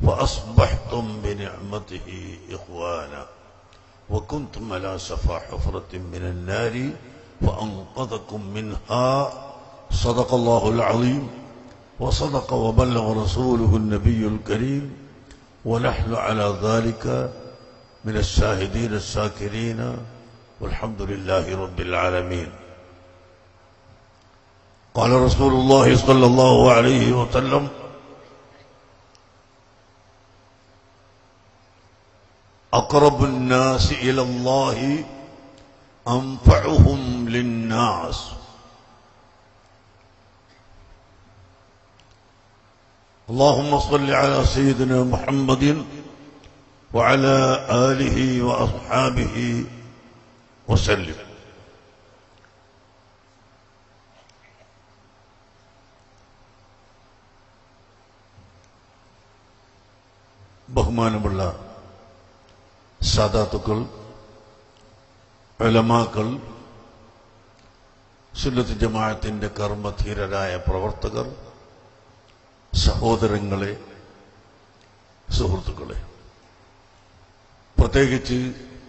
فأصبحتم بنعمته إخوانا وكنتم على شفا حفرة من النار فأنقذكم منها صدق الله العظيم وصدق وبلغ رسوله النبي الكريم ونحن على ذلك من الشاهدين الشاكرين والحمد لله رب العالمين قال رسول الله صلى الله عليه وسلم أقرب الناس إلى الله أنفعهم للناس اللهم صل على سيدنا محمد وعلى آله وأصحابه وسلم ബഹുമാനമുള്ള സാദാത്തുക്കൾ അലമാക്കൾ സുന്നത്ത് ജമാഅത്തിന്റെ കർമ്മധീരരായ പ്രവർത്തകർ സഹോദരങ്ങളെ സുഹൃത്തുക്കളെ പ്രത്യേകിച്ച്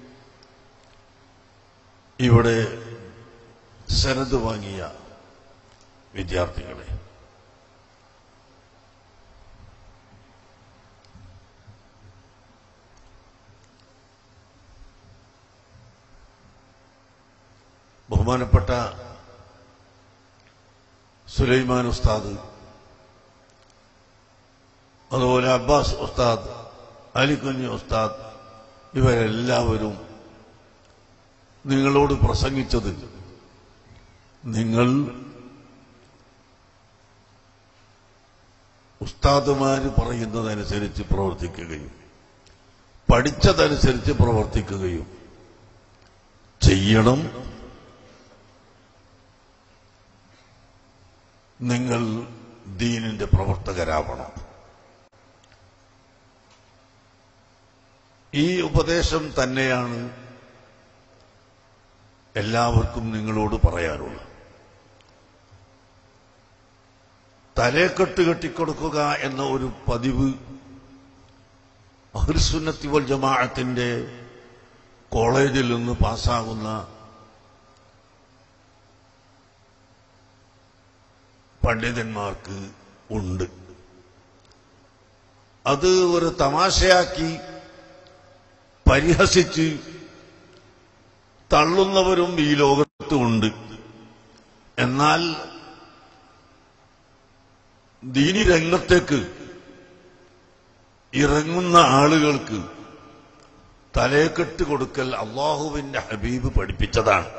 ഇവിടെ സനത് വാങ്ങിയ വിദ്യാർത്ഥികളെ ബഹുമാനപ്പെട്ട സുലൈമാൻ ഉസ്താദ് അതുപോലെ അബ്ബാസ് ഉസ്താദ് അലിക്കുഞ്ഞ് ഉസ്താദ് ഇവരെല്ലാവരും നിങ്ങളോട് പ്രസംഗിച്ചത് നിങ്ങൾ ഉസ്താദുമാര് പറയുന്നതനുസരിച്ച് പ്രവർത്തിക്കുകയും പഠിച്ചതനുസരിച്ച് പ്രവർത്തിക്കുകയും ചെയ്യണം നിങ്ങൾ ദീനിന്റെ പ്രവർത്തകരാവണം ഈ ഉപദേശം തന്നെയാണ് എല്ലാവർക്കും നിങ്ങളോട് പറയാനുള്ളത് തലേക്കെട്ട് കെട്ടിക്കൊടുക്കുക എന്ന ഒരു പതിവ് അഹ്ലുസുന്നത്തി വൽ ജമാഅത്തിന്റെ കോളേജിൽ നിന്ന് പാസ്സാകുന്ന പണ്ഡിതന്മാർക്ക് ഉണ്ട് അത് ഒരു തമാശയാക്കി പരിഹസിച്ച് തള്ളുന്നവരും ഈ ലോകത്തുണ്ട് എന്നാൽ ദീനി രംഗത്തേക്ക് ഇറങ്ങുന്ന ആളുകൾക്ക് തലേക്കെട്ട് കൊടുക്കൽ അള്ളാഹുവിന്റെ ഹബീബ് പഠിപ്പിച്ചതാണ്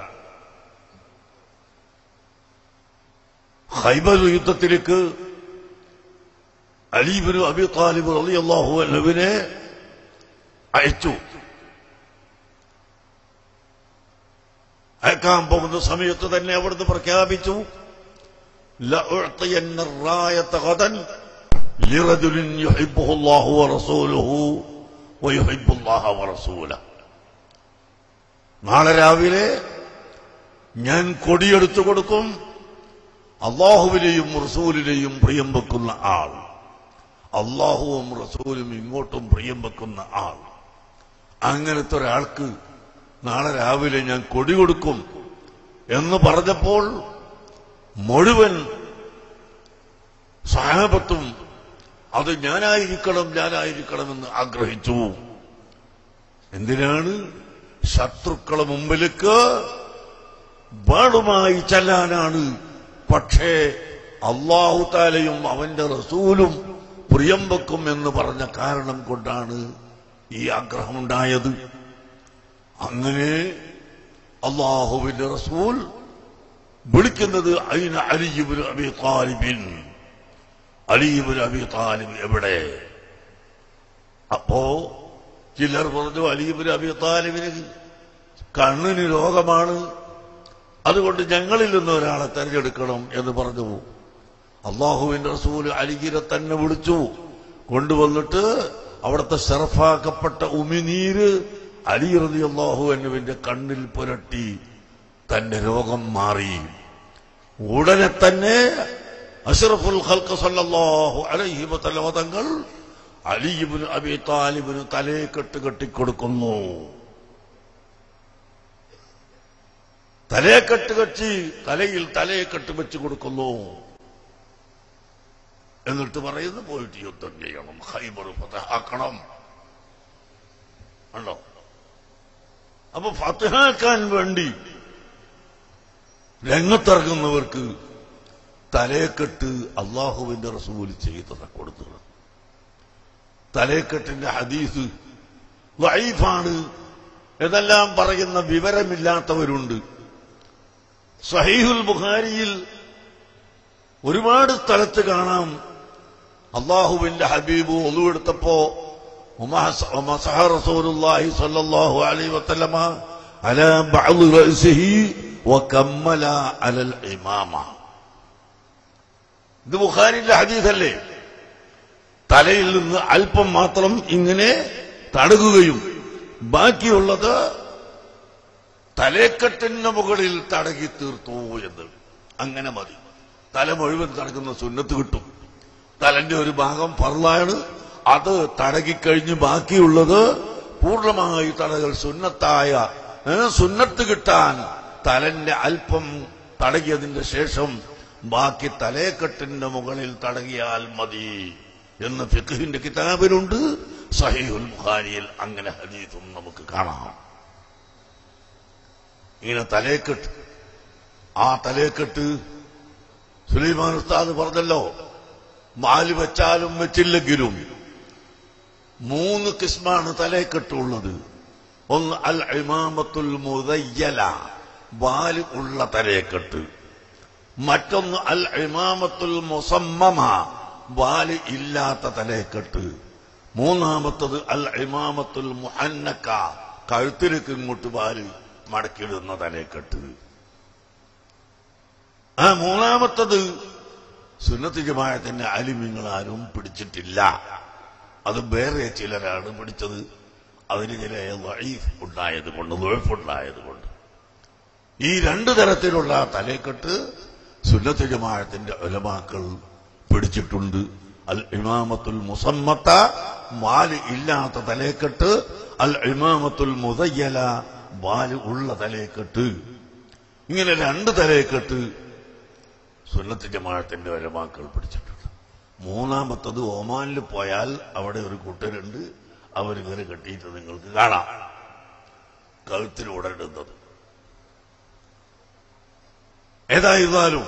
ഹൈബർ യുദ്ധത്തിലേക്ക് അലീബിനു അബി താലിബ് അലി അള്ളാഹു അല്ലവിനെ അയച്ചു അയക്കാൻ പോകുന്ന സമയത്ത് തന്നെ അവിടുന്ന് പ്രഖ്യാപിച്ചു لأعطين الراية غدا لرجل يحبه الله ورسوله ويحب الله ورسوله നാളെ രാവിലെ ഞാൻ കൊടിയെടുത്തു കൊടുക്കും അള്ളാഹുവിനെയും റസൂലിനെയും പ്രിയം വെക്കുന്ന ആൾ അള്ളാഹുവും റസൂലും ഇങ്ങോട്ടും പ്രിയം വെക്കുന്ന ആൾ അങ്ങനത്തെ ഒരാൾക്ക് നാളെ രാവിലെ ഞാൻ കൊടി കൊടുക്കും എന്ന് പറഞ്ഞപ്പോൾ മുഴുവൻ സഹാബത്തും അത് ഞാനായിരിക്കണം ഞാനായിരിക്കണമെന്ന് ആഗ്രഹിച്ചു എന്തിനാണ് ശത്രുക്കളെ മുമ്പിലേക്ക് ബാളുമായി ചെല്ലാനാണ് പക്ഷേ അള്ളാഹു താലയും അവന്റെ റസൂലും പ്രിയം വെക്കും എന്ന് പറഞ്ഞ കാരണം കൊണ്ടാണ് ഈ ആഗ്രഹമുണ്ടായത് അങ്ങനെ അള്ളാഹുവിന്റെ റസൂൽ വിളിക്കുന്നത് അയിന അലിയുബിൻ അബി താലിബിൻ അലിയുബിൻ അബി താലിബ് എവിടെ അപ്പോ ചിലർ പറഞ്ഞു അലിയുബിൻ അബി താലിബിന് കണ്ണിന് രോഗമാണ് അതുകൊണ്ട് ഞങ്ങളിൽ നിന്ന് ഒരാളെ തെരഞ്ഞെടുക്കണം എന്ന് പറഞ്ഞു അള്ളാഹുവിന്റെ റസൂല് അലിഗിരെ തന്നെ വിളിച്ചു കൊണ്ടുവന്നിട്ട് അവിടുത്തെ ഷറഫാക്കപ്പെട്ട ഉമിനീര് അലി റതി അള്ളാഹു എന്നുവിന്റെ കണ്ണിൽ പുരട്ടി തന്റെ രോഗം മാറി ഉടനെ തന്നെ അഷറഫുൽ ഖൽക്ക് സല്ലല്ലാഹു അലൈഹി വസല്ലമ തങ്ങൾ അലിബിന് അബി താലിബിന് തലയെ കെട്ട് കെട്ടിക്കൊടുക്കുന്നു തലയെ കെട്ട് കെട്ടി തലയിൽ തലയെ കെട്ട് വെച്ച് കൊടുക്കുന്നു എന്നിട്ട് പറയുന്നു പോയിട്ട് യുദ്ധം ചെയ്യണം ഹൈബർ ഫതഹാക്കണം ഉണ്ടോ അപ്പൊ ഫതഹാക്കാൻ വേണ്ടി രംഗത്തിറങ്ങുന്നവർക്ക് തലയെക്കെട്ട് അള്ളാഹുവിന്റെ റസൂൽ ചെയ്തത് കൊടുത്തത് തലയെക്കെട്ടിന്റെ ഹദീസ് വൈഫാണ് എന്നെല്ലാം പറയുന്ന വിവരമില്ലാത്തവരുണ്ട് സഹീഹുൽ ബുഖാരിയിൽ ഒരുപാട് സ്ഥലത്ത് കാണാം അള്ളാഹുവിന്റെ ഹബീബ് ഒന്നുവെടുത്തപ്പോ ومسح رسول الله صلى الله عليه وسلم على بعض رأسه وكمل على الإمامة ഇത് ബുഖാരിന്റെ ഹദീസല്ലേ തലയിൽ നിന്ന് അല്പം മാത്രം ഇങ്ങനെ തടകുകയും ബാക്കിയുള്ളത് തലേക്കെട്ടിന് മുകളിൽ തടകി തീർത്തു എന്ന് അങ്ങനെ മതി തല മുഴുവൻ തടകുന്ന സുന്നത്ത് കിട്ടും തലന്റെ ഒരു ഭാഗം പറലാണ് അത് തടകിക്കഴിഞ്ഞ് ബാക്കിയുള്ളത് പൂർണ്ണമായി തടകൽ സുന്നത്തായ ഏ, സുന്നത്ത് കിട്ടാൻ തലന്റെ അല്പം തടകിയതിന്റെ ശേഷം ബാക്കി തലേക്കെട്ടിന്റെ മുകളിൽ തടകിയാൽ മതി എന്ന് ഫിഖിന്റെ കിതാബിലുണ്ട് സഹീഹുൽ ബുഖാരിയിൽ അങ്ങനെ ഹദീസും നമുക്ക് കാണാം ഇങ്ങനെ തലേക്കെട്ട് ആ തലേക്കെട്ട് സുലൈമാൻ ഉസ്താദ് പറഞ്ഞല്ലോ മാല് വെച്ചാലും വെച്ചില്ലെങ്കിലും മൂന്ന് കിസ്മാണ് തലേക്കെട്ടുള്ളത് ഒന്ന് അൽ ഇമാമത്തുൽ മുദയ്യല വാല് ഉള്ള തലേക്കെട്ട് മറ്റൊന്ന് അൽ ഇമാമത്തുൽ മുസമ്മമ വാല് ഇല്ലാത്ത തലേക്കെട്ട് മൂന്നാമത്തത് അൽ ഇമാമത്തുൽ മുഹന്നക്ക കഴുത്തിലേക്ക് ഇങ്ങോട്ട് വാല് മടക്കിയിടുന്ന തലേക്കെട്ട് ആ മൂന്നാമത്തത് സുന്നത്ത് ജമാഅത്തിന്റെ അലിമ്യങ്ങൾ ആരും പിടിച്ചിട്ടില്ല അത് വേറെ ചിലരാണ് പിടിച്ചത് അതിന് ചില വഴീഫ് ഉണ്ടായത് കൊണ്ട് നുഴപ്പുണ്ടായത് കൊണ്ട് ഈ രണ്ടു തരത്തിലുള്ള തലേക്കെട്ട് സുന്നത്ത് ജമാഅത്തിന്റെ ഒലമാക്കൾ പിടിച്ചിട്ടുണ്ട് അൽ ഇമാമത്തുൽ മുസമ്മത്ത വാല് ഇല്ലാത്ത തലേക്കെട്ട് അൽ ഇമാമത്തുൽ മുതയ്യല വാല് ഉള്ള തലേക്കെട്ട് ഇങ്ങനെ രണ്ട് തലേക്കെട്ട് സുന്നത്ത് ജമാഅത്തിന്റെ ഒലമാക്കൾ പിടിച്ചിട്ടുണ്ട് മൂന്നാമത്തത് ഒമാനിൽ പോയാൽ അവിടെ ഒരു കൂട്ടരുണ്ട് അവരിങ്ങനെ കെട്ടിയിട്ട് നിങ്ങൾക്ക് കാണാം കഴുത്തിലൂടെ ഇടുന്നത് ഏതായിരുന്നാലും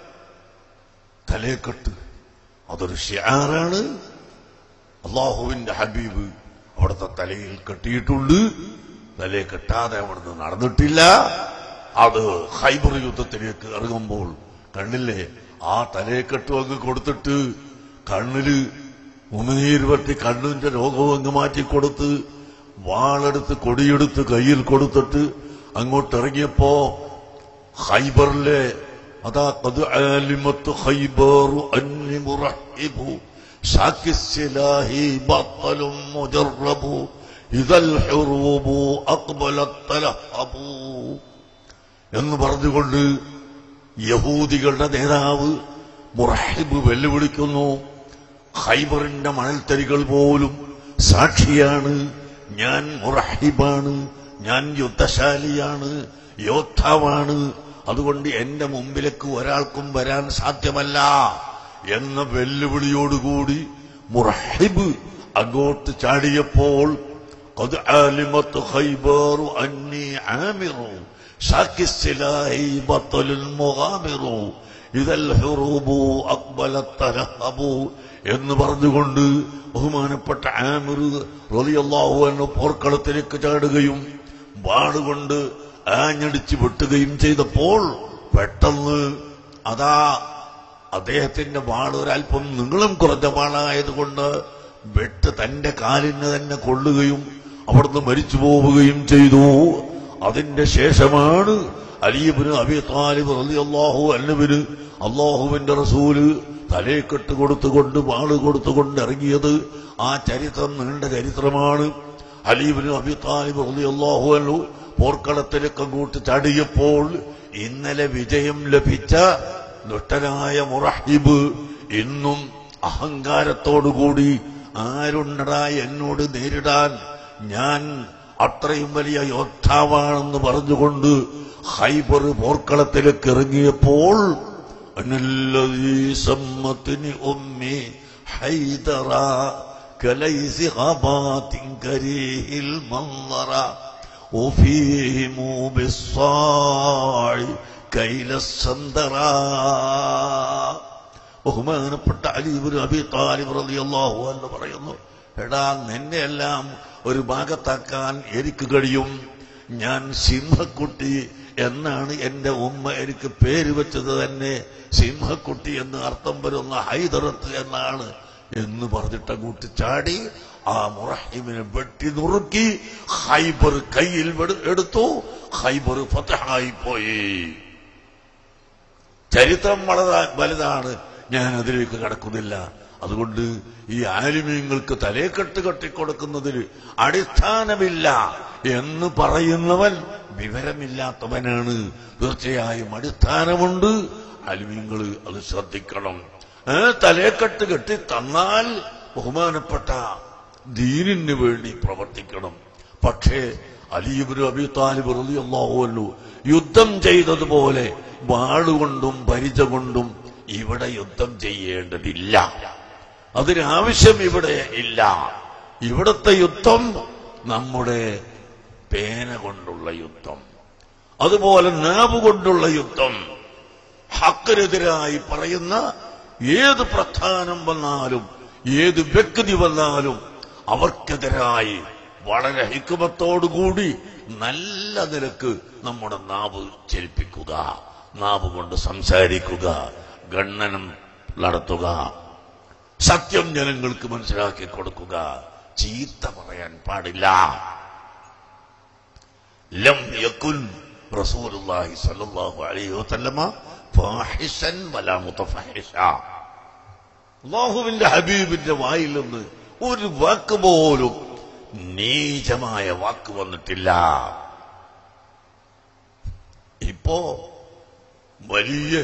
തലേക്കെട്ട് അതൊരു ഷിയാറാണ് അള്ളാഹുവിന്റെ ഹബീബ് അവിടുത്തെ തലയിൽ കെട്ടിയിട്ടുണ്ട് തലയെ കെട്ടാതെ അവിടുന്ന് നടന്നിട്ടില്ല അത് ഹൈബർ യുദ്ധത്തിലേക്ക് ഇറങ്ങുമ്പോൾ കണ്ണില്ലേ ആ തലയെ കെട്ടും അങ്ങ് കൊടുത്തിട്ട് കണ്ണില് ഉമിനീര് പറ്റി കണ്ണിന്റെ രോഗവും അങ്ങ് മാറ്റിക്കൊടുത്ത് വാളെടുത്ത് കൊടിയെടുത്ത് കയ്യിൽ കൊടുത്തിട്ട് അങ്ങോട്ട് ഇറങ്ങിയപ്പോ ഹൈബറിലെ അതാ قد علمت خيبر أني مرحب شاك السلاح بطل مجرب إذا الحروب أقبلت تلهب എന്ന് പറഞ്ഞുകൊണ്ട് യഹൂദികളുടെ നേതാവ് മുറഹിബ് വെല്ലുവിളിക്കുന്നു ഖൈബറിന്റെ മണൽത്തരികൾ പോലും സാക്ഷിയാണ് ഞാൻ മുറഹിബാണ് ഞാൻ യുദ്ധശാലിയാണ് യോദ്ധാവാണ് അതുകൊണ്ട് എന്റെ മുമ്പിലേക്ക് ഒരാൾക്കും വരാൻ സാധ്യമല്ല എന്ന വെല്ലുവിളിയോടുകൂടി മുറഹിബ് അങ്ങോട്ട് ചാടിയപ്പോൾ قد علمت خيبر أني عامر شاك السلاح بطل مغامر إذا الحروب أقبلت تلهب എന്ന് പറഞ്ഞുകൊണ്ട് ബഹുമാനപ്പെട്ട ആമിർ റളിയല്ലാഹു അൻഹു പോർക്കളത്തിലേക്ക് ചാടുകയും വാളുകൊണ്ട് ആഞ്ഞടിച്ച് വെട്ടുകയും ചെയ്തപ്പോൾ പെട്ടെന്ന് അതാ അദ്ദേഹത്തിന്റെ വാട് ഒരല്പം നീളം കുറഞ്ഞ വാളായതുകൊണ്ട് വെട്ട് തന്റെ കാലിന് തന്നെ കൊള്ളുകയും അവിടുന്ന് മരിച്ചു പോവുകയും ചെയ്തു അതിന്റെ ശേഷമാണ് അലീബിന് അബി താലിബ് റളിയല്ലാഹു അന്നുവിന് അള്ളാഹുവിന്റെ റസൂല് തലയെക്കെട്ട് കൊടുത്തുകൊണ്ട് വാള് കൊടുത്തുകൊണ്ട് ഇറങ്ങിയത് ആ ചരിത്രം നീണ്ട ചരിത്രമാണ് അലീബിന് അബി താലിബ് റളിയല്ലാഹു അൻഹു പോർക്കളത്തിലേക്ക് അങ്ങോട്ട് ചാടിയപ്പോൾ ഇന്നലെ വിജയം ലഭിച്ച ദുഷ്ടനായ മുറഹിബ് ഇന്നും അഹങ്കാരത്തോടുകൂടി ആരുണ്ടടാ എന്നോട് നേരിടാൻ ഞാൻ അത്രയും വലിയ യോദ്ധാവാണെന്ന് പറഞ്ഞുകൊണ്ട് ഹൈബർ പോർക്കളത്തിലേക്ക് ഇറങ്ങിയപ്പോൾ അനല്ലദീ സമ്മത്തിനി ഉമ്മി ഹൈദറ കലൈസി ഖബാത്തിൻ കരീഹിൽ മൻദറ وفيهم بالصاع كيل السندرا ബഹുമാനപ്പെട്ട അലീബിന് അബി താലിബ് റളിയല്ലാഹു എന്ന് പറയുന്നു എടാ നിന്നെയെല്ലാം ഒരു ഭാഗത്താക്കാൻ എനിക്ക് കഴിയും ഞാൻ സിംഹക്കുട്ടി എന്നാണ് എന്റെ ഉമ്മ എനിക്ക് പേര് വെച്ചത് തന്നെ സിംഹക്കുട്ടി എന്ന് അർത്ഥം വരുന്ന ഹൈദറത്ത് എന്നാണ് എന്ന് പറഞ്ഞിട്ട് അങ്ങോട്ട് ചാടി ആ മുറഹിമിനെ വെട്ടി നുറുക്കി ഹൈബർ കയ്യിൽ വെടു- എടുത്തു ഹൈബർ ഫതഹായി പോയി ചരിത്രം വളരെ വലുതാണ് ഞാൻ അതിലേക്ക് കടക്കുന്നില്ല അതുകൊണ്ട് ഈ ആലിമ്യങ്ങൾക്ക് തലേക്കെട്ട് കെട്ടിക്കൊടുക്കുന്നതിൽ അടിസ്ഥാനമില്ല എന്ന് പറയുന്നവൻ വിവരമില്ലാത്തവനാണ് തീർച്ചയായും അടിസ്ഥാനമുണ്ട് ആലിമ്യങ്ങൾ അത് ശ്രദ്ധിക്കണം ഏ, തലേക്കെട്ട് കെട്ടി തന്നാൽ ബഹുമാനപ്പെട്ട ദീനിന് വേണ്ടി പ്രവർത്തിക്കണം പക്ഷേ അലീബിന് അബി താലിബ് റളിയല്ലാഹു യുദ്ധം ചെയ്തതുപോലെ വാളുകൊണ്ടും പരിച കൊണ്ടും ഇവിടെ യുദ്ധം ചെയ്യേണ്ടതില്ല അതിനാവശ്യം ഇവിടെ ഇല്ല ഇവിടുത്തെ യുദ്ധം നമ്മുടെ പേന കൊണ്ടുള്ള യുദ്ധം അതുപോലെ നാവ് കൊണ്ടുള്ള യുദ്ധം ഹക്കിനെതിരായി പറയുന്ന ഏത് പ്രസ്ഥാനം വന്നാലും ഏത് വ്യക്തി വന്നാലും അവർക്കെതിരായി വളരെ ഹിക്കുമത്തോടുകൂടി നല്ല നിലക്ക് നമ്മുടെ നാവ് ചലിപ്പിക്കുക നാവ് കൊണ്ട് സംസാരിക്കുക ഗണ്ണനം നടത്തുക സത്യം ജനങ്ങൾക്ക് മനസ്സിലാക്കി കൊടുക്കുക ചീത്ത പറയാൻ പാടില്ല ലം യകുൻ റസൂലുള്ളാഹി സ്വല്ലല്ലാഹു അലൈഹി വസല്ലമ ഫാഹിഷൻ വലാ മുതഫഹിഷ അള്ളാഹുവിന്റെ ഹബീബിന്റെ വായിൽ നിന്ന് ഒരു വാക്ക് പോലും നീചമായ വാക്ക് വന്നിട്ടില്ല ഇപ്പോ വലിയ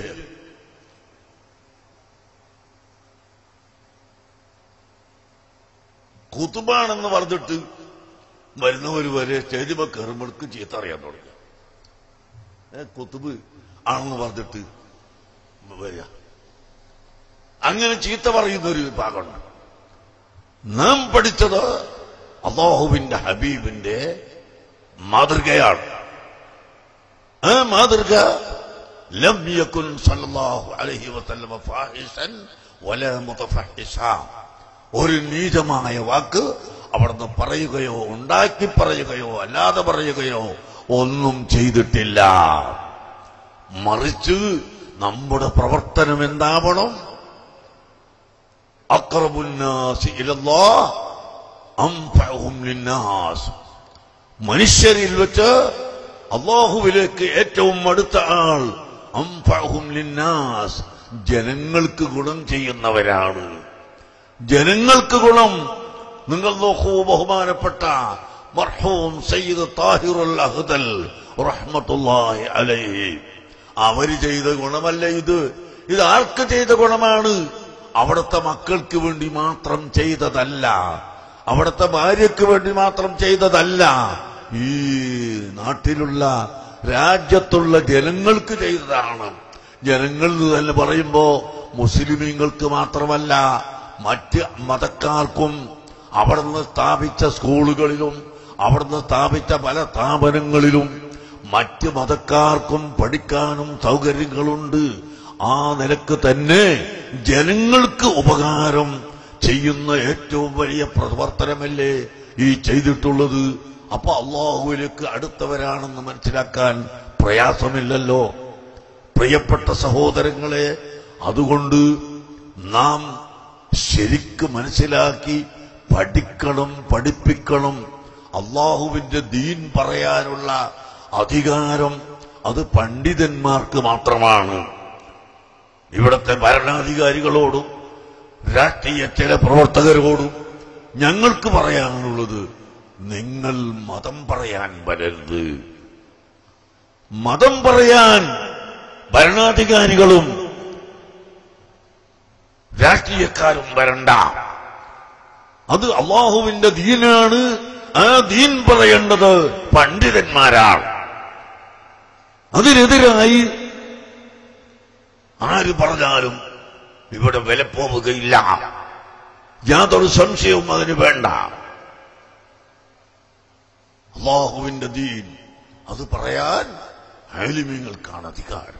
കുത്തുബാണെന്ന് പറഞ്ഞിട്ട് വരുന്നവർ വരെ സ്റ്റേജിമ കയറുമ്പോഴേക്ക് ചീത്ത അറിയാൻ തുടങ്ങി ഏ, കുത്തുബ് ആണെന്ന് പറഞ്ഞിട്ട് വരിക അങ്ങനെ ചീത്ത പറയുന്ന ഒരു വിഭാഗമുണ്ട് നാം പഠിച്ചത് അള്ളാഹുവിന്റെ ഹബീബിന്റെ മാതൃകയാണ് ആ മാതൃക ലം യകുൻ സല്ലല്ലാഹു അലൈഹി വസല്ലമ ഫാഹിഷൻ വല മുതഫഹിഷ ഒരു നീചമായ വാക്ക് അവിടുന്ന് പറയുകയോ ഉണ്ടാക്കി പറയുകയോ അല്ലാതെ പറയുകയോ ഒന്നും ചെയ്തിട്ടില്ല മറിച്ച് നമ്മുടെ പ്രവർത്തനം എന്താവണം അക്രമുന്നാസി ഇലല്ലാഹ് അൻഫഉഹും ലിന്നാസ് മനുഷ്യരിൽ വെച്ച് അള്ളാഹുവിലേക്ക് ഏറ്റവും അടുത്ത ആൾ അംഫഅഹും ലിന്നാസ് ജനങ്ങൾക്ക് ഗുണം ചെയ്യുന്നവരാണ് ജനങ്ങൾക്ക് ഗുണം നിങ്ങൾ നോക്കൂ ബഹുമാനപ്പെട്ട മർഹൂം സയ്യിദ് താഹിറുൽ അഹ്ദൽ റഹ്മത്തുള്ളാഹി അലൈഹി അവര് ചെയ്ത ഗുണമല്ല ഇത് ഇത് ആർക്ക് ചെയ്ത ഗുണമാണ് അവിടുത്തെ മക്കൾക്ക് വേണ്ടി മാത്രം ചെയ്തതല്ല അവിടുത്തെ ഭാര്യയ്ക്ക് വേണ്ടി മാത്രം ചെയ്തതല്ല ഈ നാട്ടിലുള്ള രാജ്യത്തുള്ള ജനങ്ങൾക്ക് ചെയ്തതാണ് ജനങ്ങൾ എന്ന് തന്നെ പറയുമ്പോ മുസ്ലിമീങ്ങൾക്ക് മാത്രമല്ല മറ്റ് മതക്കാർക്കും അവിടുന്ന് സ്ഥാപിച്ച സ്കൂളുകളിലും അവിടുന്ന് സ്ഥാപിച്ച പല സ്ഥാപനങ്ങളിലും മറ്റ് മതക്കാർക്കും പഠിക്കാനും സൗകര്യങ്ങളുണ്ട് ആ നിലക്ക് തന്നെ ജനങ്ങൾക്ക് ഉപകാരം ചെയ്യുന്ന ഏറ്റവും വലിയ പ്രവർത്തനമല്ലേ ഈ ചെയ്തിട്ടുള്ളത് അപ്പൊ അള്ളാഹുവിലേക്ക് അടുത്തവരാണെന്ന് മനസ്സിലാക്കാൻ പ്രയാസമില്ലല്ലോ പ്രിയപ്പെട്ട സഹോദരങ്ങളെ അതുകൊണ്ട് നാം ശരിക്ക് മനസ്സിലാക്കി പഠിക്കണം പഠിപ്പിക്കണം അള്ളാഹുവിന്റെ ദീൻ പറയാനുള്ള അധികാരം അത് പണ്ഡിതന്മാർക്ക് മാത്രമാണ് ഇവിടുത്തെ ഭരണാധികാരികളോടും രാഷ്ട്രീയ ചില പ്രവർത്തകരോടും ഞങ്ങൾക്ക് പറയാനുള്ളത് നിങ്ങൾ മതം പറയാൻ വരരുത് മതം പറയാൻ ഭരണാധികാരികളും രാഷ്ട്രീയക്കാരും വരണ്ട അത് അള്ളാഹുവിന്റെ ദീനാണ് ആ ദീൻ പറയേണ്ടത് പണ്ഡിതന്മാരാണ് അതിനെതിരായി ആര് പറഞ്ഞാലും ഇവിടെ വില പോവുകയില്ല യാതൊരു സംശയവും അതിന് വേണ്ട അള്ളാഹുവിന്റെ ദീൻ അത് പറയാൻ ആലിമ്യങ്ങൾക്കാണ് അധികാരം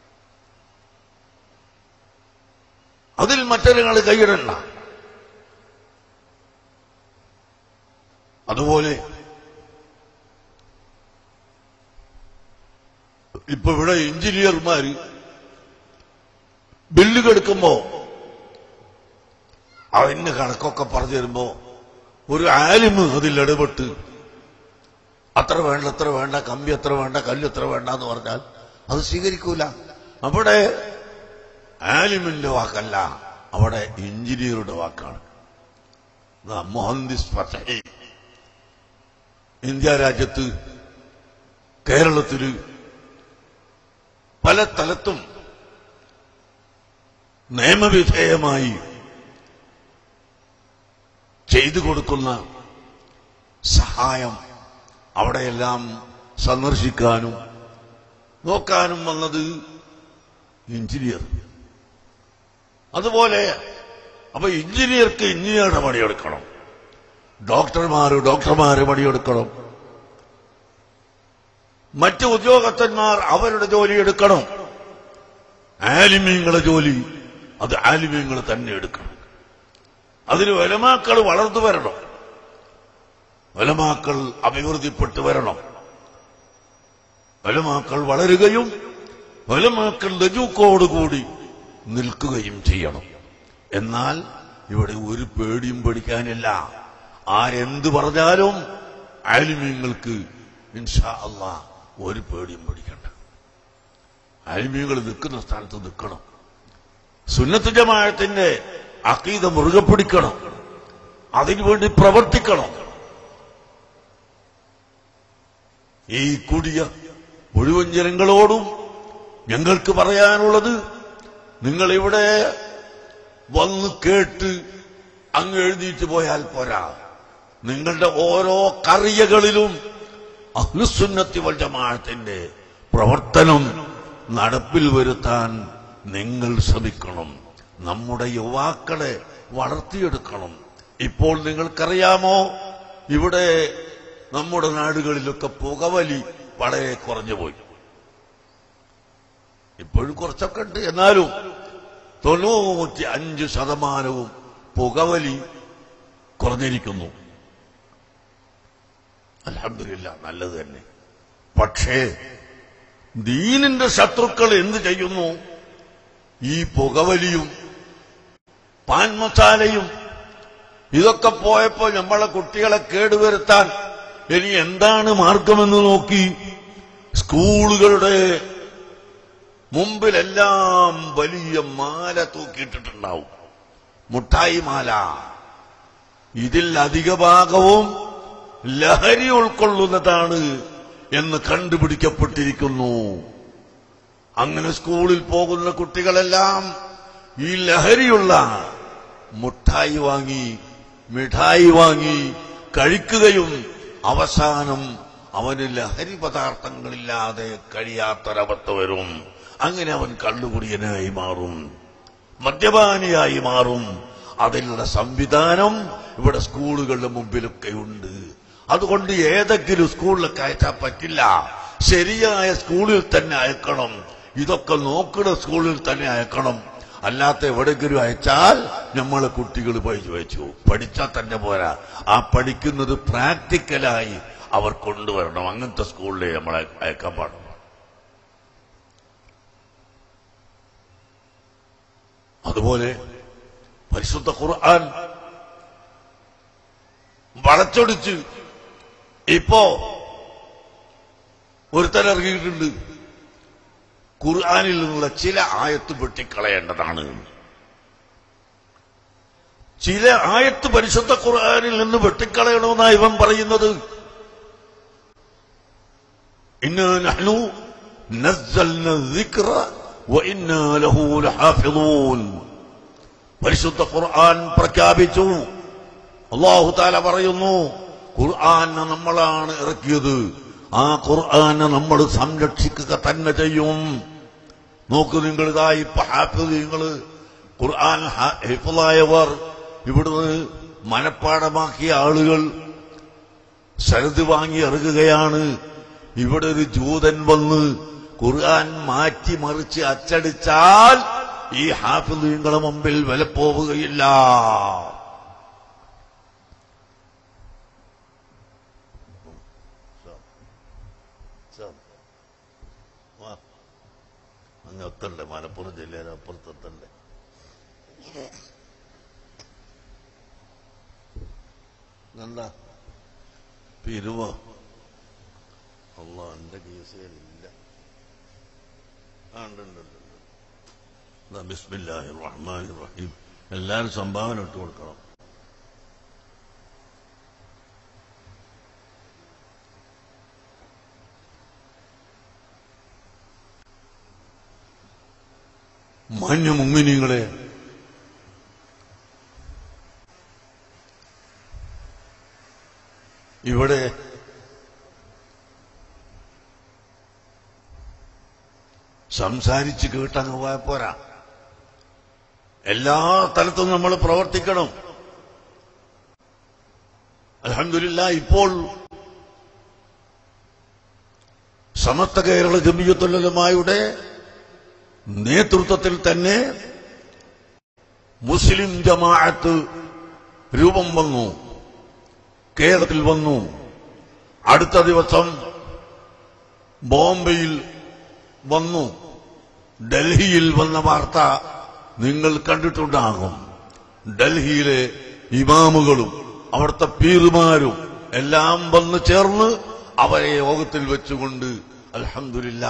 അതിൽ മറ്റൊരാൾ കൈയിടണ്ട അതുപോലെ ഇപ്പൊ ഇവിടെ എഞ്ചിനീയർമാര് ബില്ല് കെടുക്കുമ്പോ അതിന് കണക്കൊക്കെ പറഞ്ഞു തരുമ്പോ ഒരു ആലിമ് അതിൽ ഇടപെട്ട് അത്ര വേണ്ട അത്ര വേണ്ട കമ്പി അത്ര വേണ്ട കല്ല് എത്ര വേണ്ട എന്ന് പറഞ്ഞാൽ അത് സ്വീകരിക്കൂല അവിടെ ആലിമിന്റെ വാക്കല്ല അവിടെ എഞ്ചിനീയറുടെ വാക്കാണ് ദാ മുഹന്ദിസ് ഫത്തഹി ഇന്ത്യ രാജ്യത്ത് കേരളത്തില് പല സ്ഥലത്തും നിയമവിധേയമായി ചെയ്തു കൊടുക്കുന്ന സഹായം അവിടെയെല്ലാം സന്ദർശിക്കാനും നോക്കാനും വന്നത് എഞ്ചിനീയർ അതുപോലെ അപ്പൊ എഞ്ചിനീയർക്ക് എഞ്ചിനീയറുടെ പണിയെടുക്കണം ഡോക്ടർമാര് ഡോക്ടർമാര് പണിയെടുക്കണം മറ്റ് ഉദ്യോഗസ്ഥന്മാർ അവരുടെ ജോലി എടുക്കണം ആലിമ്യങ്ങളെ ജോലി അത് ആലിമ്യങ്ങൾ തന്നെ എടുക്കണം അതിന് വലമാക്കൾ വളർന്നു വരണം വലമാക്കൾ അഭിവൃദ്ധിപ്പെട്ടു വരണം വലമാക്കൾ വളരുകയും വലമാക്കൾ ലജൂക്കോടുകൂടി നിൽക്കുകയും ചെയ്യണം എന്നാൽ ഇവിടെ ഒരു പേടിയും പേടിക്കാനില്ല ആരെന്ത് പറഞ്ഞാലും ആലിമ്യങ്ങൾക്ക് ഇൻഷാ അള്ളാ ഒരു പേടിയും പേടിക്കണ്ട ആലിമ്യങ്ങൾ നിൽക്കുന്ന സ്ഥലത്ത് നിൽക്കണം സുന്നത്ത് ജമാഅത്തിന്റെ അക്കീത മുറുകെ പിടിക്കണം അതിനുവേണ്ടി പ്രവർത്തിക്കണം ഈ കൂടിയ മുഴുവൻ ജനങ്ങളോടും ഞങ്ങൾക്ക് പറയാനുള്ളത് നിങ്ങൾ ഇവിടെ വന്ന് കേട്ട് അങ്ങ് എഴുതിയിട്ട് പോയാൽ പോരാ നിങ്ങളുടെ ഓരോ കറിയകളിലും അഹ്ലുസുന്നത്തി വൽ ജമാഅത്തിന്റെ പ്രവർത്തനം നടപ്പിൽ വരുത്താൻ നിങ്ങൾ ശ്രമിക്കണം നമ്മുടെ യുവാക്കളെ വളർത്തിയെടുക്കണം ഇപ്പോൾ നിങ്ങൾക്കറിയാമോ ഇവിടെ നമ്മുടെ നാടുകളിലൊക്കെ പുകവലി വളരെ കുറഞ്ഞു പോയി ഇപ്പോഴും കുറച്ചൊക്കെ ഉണ്ട് എന്നാലും തൊണ്ണൂറ്റി അഞ്ച് ശതമാനവും പുകവലി കുറഞ്ഞിരിക്കുന്നു അലഹമില്ല നല്ലത് തന്നെ പക്ഷേ ദീനിന്റെ ശത്രുക്കൾ എന്ത് ചെയ്യുന്നു ഈ പുകവലിയും പാൻ മസാലയും ഇതൊക്കെ പോയപ്പോ നമ്മളെ കുട്ടികളെ കേടുവരുത്താൻ ഇനി എന്താണ് മാർഗമെന്ന് നോക്കി സ്കൂളുകളുടെ മുമ്പിലെല്ലാം വലിയ മാല തൂക്കിയിട്ടിട്ടുണ്ടാവും മുട്ടായി മാല ഇതിൽ അധിക ഭാഗവും ലഹരി ഉൾക്കൊള്ളുന്നതാണ് എന്ന് കണ്ടുപിടിക്കപ്പെട്ടിരിക്കുന്നു അങ്ങനെ സ്കൂളിൽ പോകുന്ന കുട്ടികളെല്ലാം ഈ ലഹരിയുള്ള മുട്ടായി വാങ്ങി മിഠായി വാങ്ങി കഴിക്കുകയും അവസാനം അവന് ലഹരി പദാർത്ഥങ്ങളില്ലാതെ കഴിയാത്തൊരവസ്ഥ വരും അങ്ങനെ അവൻ കള്ളുകുടിയനായി മാറും മദ്യപാനിയായി മാറും അതിനുള്ള സംവിധാനം ഇവിടെ സ്കൂളുകളുടെ മുമ്പിലൊക്കെ ഉണ്ട് അതുകൊണ്ട് ഏതെങ്കിലും സ്കൂളിലൊക്കെ അയച്ചാൽ പറ്റില്ല ശരിയായ സ്കൂളിൽ തന്നെ അയക്കണം ഇതൊക്കെ നോക്കുന്ന സ്കൂളിൽ തന്നെ അയക്കണം അല്ലാത്ത എവിടെങ്കിലും അയച്ചാൽ നമ്മളെ കുട്ടികൾ പഠിച്ചു വെച്ചു പഠിച്ചാൽ തന്നെ പോരാ ആ പഠിക്കുന്നത് പ്രാക്ടിക്കലായി അവർ കൊണ്ടുവരണം അങ്ങനത്തെ സ്കൂളിലെ നമ്മളെ അയക്കാൻ പാടുള്ളൂ അതുപോലെ പരിശുദ്ധ ഖുർആൻ വളച്ചൊടിച്ച് ഇപ്പോ ഒരുത്തൻ ഇറങ്ങിയിട്ടുണ്ട് ഖുർആാനിൽ നിന്നുള്ള ചില ആയത്ത് വെട്ടിക്കളയേണ്ടതാണ് ചില ആയത്ത് പരിശുദ്ധ ഖുർആാനിൽ നിന്ന് വെട്ടിക്കളയണമെന്നാണ് ഇവൻ പറയുന്നത് ഇന്നാ നഹ്നു നസ്സൽന الذِّكْرَ وإنا له لحافظون പരിശുദ്ധ ഖുർആൻ പ്രഖ്യാപിച്ചു അള്ളാഹു താല പറയുന്നു ഖുർആനെ നമ്മളാണ് ഇറക്കിയത് ആ ഖുർആനെ നമ്മൾ സംരക്ഷിക്കുക തന്നെ ചെയ്യും നോക്കൂ നിങ്ങൾ ഇതാ ഇപ്പൊ ഹാഫിദ് നിങ്ങൾ ഖുർആൻ ഹ- ഹിഫ്ളായവർ ഇവിടുന്ന് മനപ്പാടമാക്കിയ ആളുകൾ ശരത് വാങ്ങി ഇറങ്ങുകയാണ് ഇവിടെ ഒരു ജൂതൻ വന്ന് ഖുർആൻ മാറ്റി മറിച്ച് അച്ചടിച്ചാൽ ഈ ഹാഫിദുകളെ മുമ്പിൽ വിലപ്പോവുകയില്ല അങ്ങ് എത്തണ്ടേ മലപ്പുറം ജില്ലയിൽ അപ്പുറത്ത് എത്തണ്ടേ എന്താ പിരുവ അല്ല എന്റെ കേസിലില്ല ആ ഉണ്ട് ഉണ്ട് ഉണ്ട്, ഉണ്ട്. ദാ ബിസ്മില്ലാഹിർ റഹ്മാനിർ റഹീം എല്ലാരും സംഭാവന ഇട്ട് കൊടുക്കണം മാന്യ മുങ്ങിനിങ്ങളെ ഇവിടെ സംസാരിച്ച് കേട്ടങ്ങ് പോയ പോരാ എല്ലാ തലത്തും നമ്മൾ പ്രവർത്തിക്കണം അലഹമില്ല ഇപ്പോൾ സമസ്ത കേരള ജമിയത്തുല്ലമായുടെ നേതൃത്വത്തിൽ തന്നെ മുസ്ലിം ജമാഅത്ത് രൂപം വന്നു കേരളത്തിൽ വന്നു അടുത്ത ദിവസം ബോംബെയിൽ വന്നു ഡൽഹിയിൽ വന്ന വാർത്ത നിങ്ങൾ കണ്ടിട്ടുണ്ടാകും ഡൽഹിയിലെ ഇമാമുകളും അവിടുത്തെ പീറുമാരും എല്ലാം വന്നു ചേർന്ന് അവരെ യോഗത്തിൽ വെച്ചുകൊണ്ട് അൽഹംദുലില്ല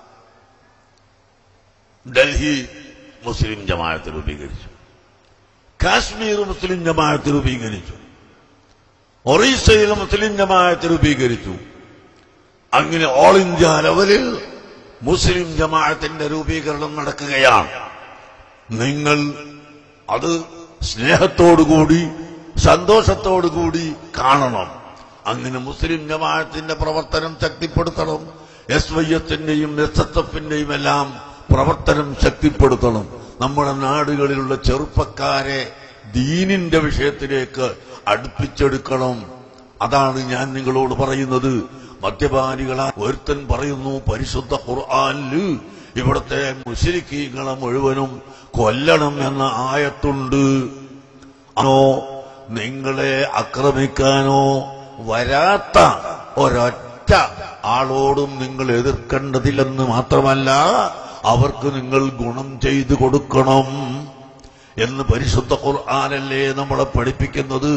ഡൽഹി മുസ്ലിം ജമാഅത്ത് രൂപീകരിച്ചു കാശ്മീർ മുസ്ലിം ജമാഅത്ത് രൂപീകരിച്ചു ഒറീസയിൽ മുസ്ലിം ജമാഅത്ത് രൂപീകരിച്ചു അങ്ങനെ ഓൾ ഇന്ത്യ ലെവലിൽ മുസ്ലിം ജമാഅത്തിന്റെ രൂപീകരണം നടക്കുകയാണ് നിങ്ങൾ അത് സ്നേഹത്തോടുകൂടി സന്തോഷത്തോടുകൂടി കാണണം അങ്ങനെ മുസ്ലിം ജമാഅത്തിന്റെ പ്രവർത്തനം ശക്തിപ്പെടുത്തണം എസ് വൈ എസിന്റെയും എസ് എസ് എഫിന്റെയും എല്ലാം പ്രവർത്തനം ശക്തിപ്പെടുത്തണം നമ്മുടെ നാടുകളിലുള്ള ചെറുപ്പക്കാരെ ദീനിന്റെ വിഷയത്തിലേക്ക് അടുപ്പിച്ചെടുക്കണം അതാണ് ഞാൻ നിങ്ങളോട് പറയുന്നത് മദ്യപാനികളാ ഒരുത്തൻ പറയുന്നു പരിശുദ്ധ ഖുർആനില് ഇവിടുത്തെ മുസ്ലിക്കീങ്ങളെ മുഴുവനും കൊല്ലണം എന്ന ആയത്തുണ്ട് ആണോ നിങ്ങളെ ആക്രമിക്കാനോ വരാത്ത ഒരൊറ്റ ആളോടും നിങ്ങൾ എതിർക്കേണ്ടതില്ലെന്ന് മാത്രമല്ല അവർക്ക് നിങ്ങൾ ഗുണം ചെയ്തു കൊടുക്കണം എന്ന് പരിശുദ്ധ ഖുർആാനല്ലേ നമ്മളെ പഠിപ്പിക്കുന്നത്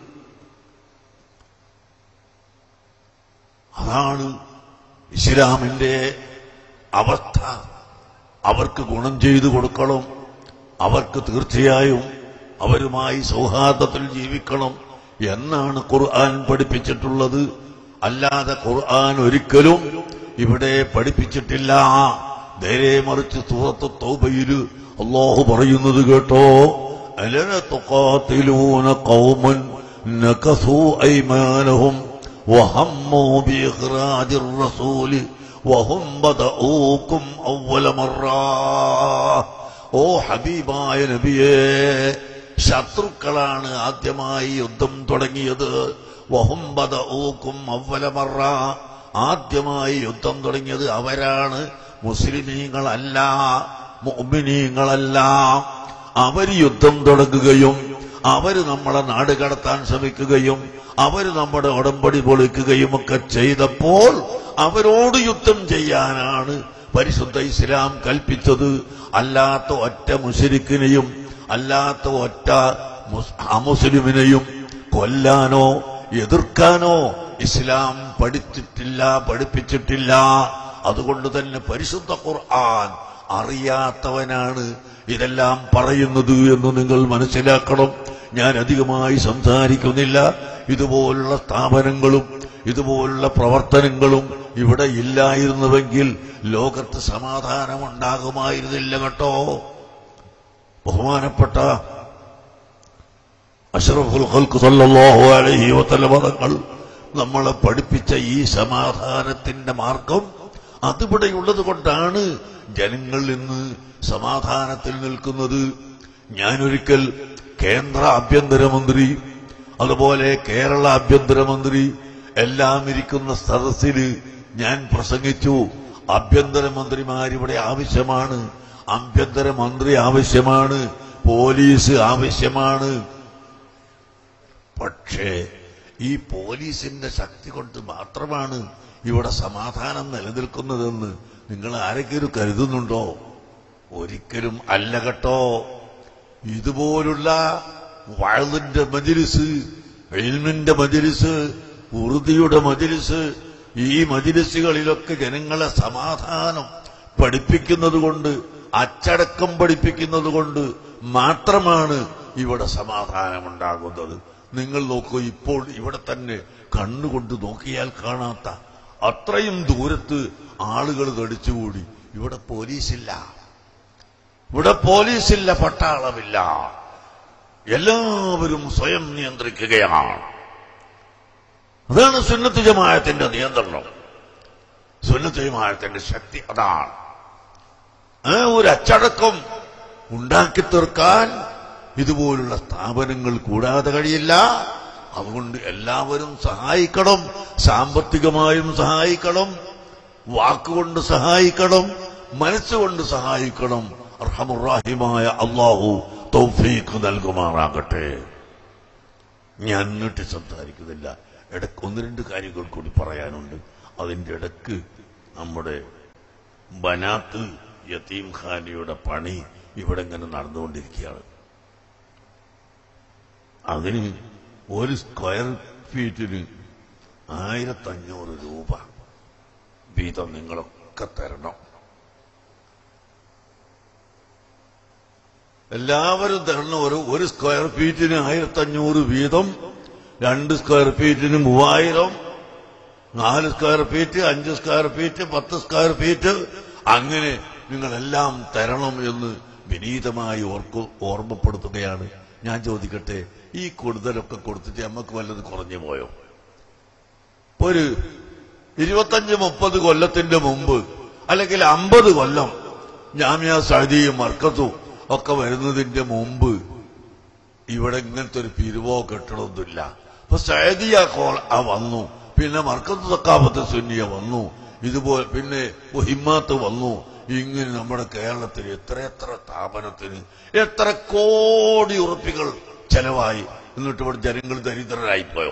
അതാണ് ഇസ്ലാമിന്റെ അവസ്ഥ അവർക്ക് ഗുണം ചെയ്തു കൊടുക്കണം അവർക്ക് തീർച്ചയായും അവരുമായി സൗഹാർദ്ദത്തിൽ ജീവിക്കണം എന്നാണ് ഖുർആൻ പഠിപ്പിച്ചിട്ടുള്ളത് അല്ലാതെ ഖുർആൻ ഒരിക്കലും ഇവിടെ പഠിപ്പിച്ചിട്ടില്ല നേരെ മറിച്ച് സൂറത്ത് തൗബയില് അള്ളാഹു പറയുന്നത് കേട്ടോ അലന തുഖാത്തിലൂന ഖൗമൻ നകസൂ ഐമാനഹും وهموا بإخراج الرسول وهم بدؤوكم أول مرة ഓ ഹബീബായ നബിയേ ശത്രുക്കളാണ് ആദ്യമായി യുദ്ധം തുടങ്ങിയത് വഹുംബദ ഊക്കും അവലമറ ആദ്യമായി യുദ്ധം തുടങ്ങിയത് അവരാണ് മുസ്ലിമീങ്ങളല്ല മുഅ്മിനീങ്ങളല്ല അവര് യുദ്ധം തുടങ്ങുകയും അവര് നമ്മളെ നാട് കടത്താൻ ശ്രമിക്കുകയും അവര് നമ്മുടെ ഉടമ്പടി പൊളിക്കുകയും ഒക്കെ ചെയ്തപ്പോൾ അവരോട് യുദ്ധം ചെയ്യാനാണ് പരിശുദ്ധ ഇസ്ലാം കൽപ്പിച്ചത് അല്ലാത്ത ഒറ്റ മുശരിക്കിനെയും അല്ലാത്ത ഒറ്റ മുസ്- അമുസ്ലിമിനെയും കൊല്ലാനോ എതിർക്കാനോ ഇസ്ലാം പഠിച്ചിട്ടില്ല പഠിപ്പിച്ചിട്ടില്ല അതുകൊണ്ട് തന്നെ പരിശുദ്ധ ഖുർആൻ അറിയാത്തവനാണ് ഇതെല്ലാം പറയുന്നത് എന്ന് നിങ്ങൾ മനസ്സിലാക്കണം ഞാൻ അധികമായി സംസാരിക്കുന്നില്ല ഇതുപോലുള്ള സ്ഥാപനങ്ങളും ഇതുപോലുള്ള പ്രവർത്തനങ്ങളും ഇവിടെ ഇല്ലായിരുന്നുവെങ്കിൽ ലോകത്ത് സമാധാനമുണ്ടാകുമായിരുന്നില്ല കേട്ടോ ബഹുമാനപ്പെട്ട അഷറഫുൽ ഖൽഖ് സല്ലല്ലാഹു അലൈഹി വസല്ലം തങ്ങൾ നമ്മളെ പഠിപ്പിച്ച ഈ സമാധാനത്തിന്റെ മാർഗം അതിവിടെയുള്ളത് കൊണ്ടാണ് ജനങ്ങൾ ഇന്ന് സമാധാനത്തിൽ നിൽക്കുന്നത് ഞാനൊരിക്കൽ കേന്ദ്ര ആഭ്യന്തരമന്ത്രി അതുപോലെ കേരള ആഭ്യന്തരമന്ത്രി എല്ലാം ഇരിക്കുന്ന സദസ്സിൽ ഞാൻ പ്രസംഗിച്ചു ആഭ്യന്തരമന്ത്രിമാരിവിടെ ആവശ്യമാണ് ആഭ്യന്തരമന്ത്രി ആവശ്യമാണ് പോലീസ് ആവശ്യമാണ് പക്ഷേ ഈ പോലീസിന്റെ ശക്തി കൊണ്ട് മാത്രമാണ് ഇവിടെ സമാധാനം നിലനിൽക്കുന്നതെന്ന് നിങ്ങൾ ആരെങ്കിലും കരുതുന്നുണ്ടോ ഒരിക്കലും അല്ല കേട്ടോ ഇതുപോലുള്ള വഴലിന്റെ മജിലിസ് എൽമിന്റെ മജിലിസ് ഉറുദിയുടെ മജിലിസ് ഈ മജിലിസുകളിലൊക്കെ ജനങ്ങളെ സമാധാനം പഠിപ്പിക്കുന്നത് കൊണ്ട് അച്ചടക്കം പഠിപ്പിക്കുന്നത് കൊണ്ട് മാത്രമാണ് ഇവിടെ സമാധാനമുണ്ടാകുന്നത് നിങ്ങൾ നോക്കൂ ഇപ്പോൾ ഇവിടെ തന്നെ കണ്ണുകൊണ്ട് നോക്കിയാൽ കാണാത്ത അത്രയും ദൂരത്ത് ആളുകൾ തടിച്ചുകൂടി ഇവിടെ പോലീസില്ല ഇവിടെ പോലീസില്ല പട്ടാളമില്ല എല്ലാവരും സ്വയം നിയന്ത്രിക്കുകയാണ് അതാണ് സുന്നത്ത് ജമായത്തിന്റെ നിയന്ത്രണം സുന്നത്ത് ജമായത്തിന്റെ ശക്തി അതാണ് ആ ഒരു അച്ചടക്കം ഉണ്ടാക്കി തീർക്കാൻ ഇതുപോലുള്ള സ്ഥാപനങ്ങൾ കൂടാതെ കഴിയില്ല അതുകൊണ്ട് എല്ലാവരും സഹായിക്കണം സാമ്പത്തികമായും സഹായിക്കണം വാക്കുകൊണ്ട് സഹായിക്കണം മനസ്സുകൊണ്ട് സഹായിക്കണം അർഹമുറാഹിമായ അള്ളാഹു തൗഫീഖ് നൽകുമാറാകട്ടെ ഞാൻ നീട്ടി സംസാരിക്കുന്നില്ല ഇടയ്ക്ക് ഒന്ന് രണ്ട് കാര്യങ്ങൾ കൂടി പറയാനുണ്ട് അതിന്റെ ഇടയ്ക്ക് നമ്മുടെ ബനാത്ത് യത്തീം ഖാനിയുടെ പണി ഇവിടെ ഇങ്ങനെ നടന്നുകൊണ്ടിരിക്കുകയാണ് അതിന് ഒരു സ്ക്വയർ ഫീറ്റിന് ആയിരത്തഞ്ഞൂറ് രൂപ വീതം നിങ്ങളൊക്കെ തരണം എല്ലാവരും തരണം ഒരു ഒരു സ്ക്വയർ ഫീറ്റിന് ആയിരത്തഞ്ഞൂറ് വീതം രണ്ട് സ്ക്വയർ ഫീറ്റിന് മൂവായിരം നാല് സ്ക്വയർ ഫീറ്റ് അഞ്ച് സ്ക്വയർ ഫീറ്റ് പത്ത് സ്ക്വയർ ഫീറ്റ് അങ്ങനെ നിങ്ങളെല്ലാം തരണം എന്ന് വിനീതമായി ഓർക്കു ഓർമ്മപ്പെടുത്തുകയാണ് ഞാൻ ചോദിക്കട്ടെ ഈ കൊടുതലൊക്കെ കൊടുത്തിട്ട് നമുക്ക് വല്ലത് കുറഞ്ഞു പോയോ ഇപ്പൊ ഒരു ഇരുപത്തഞ്ച് മുപ്പത് കൊല്ലത്തിന്റെ മുമ്പ് അല്ലെങ്കിൽ അമ്പത് കൊല്ലം ജാമ്യ സഴുതിയും മർക്കത്തും ഒക്കെ വരുന്നതിന്റെ മുമ്പ് ഇവിടെ ഇങ്ങനത്തെ ഒരു പിരിവോ കെട്ടണമൊന്നുമില്ല അപ്പൊ സൈദിയ കോൾ ആ വന്നു പിന്നെ മർക്കത്ത് തക്കാപത്ത് സുന്നിയ വന്നു ഇതുപോലെ പിന്നെ ഹിമാത്ത് വന്നു ഇങ്ങനെ നമ്മുടെ കേരളത്തിൽ എത്ര എത്ര സ്ഥാപനത്തിന് എത്ര കോടി ഉറപ്പികൾ ചെലവായി എന്നിട്ട് ഇവിടെ ജനങ്ങൾ ദരിദ്രരായിപ്പോയോ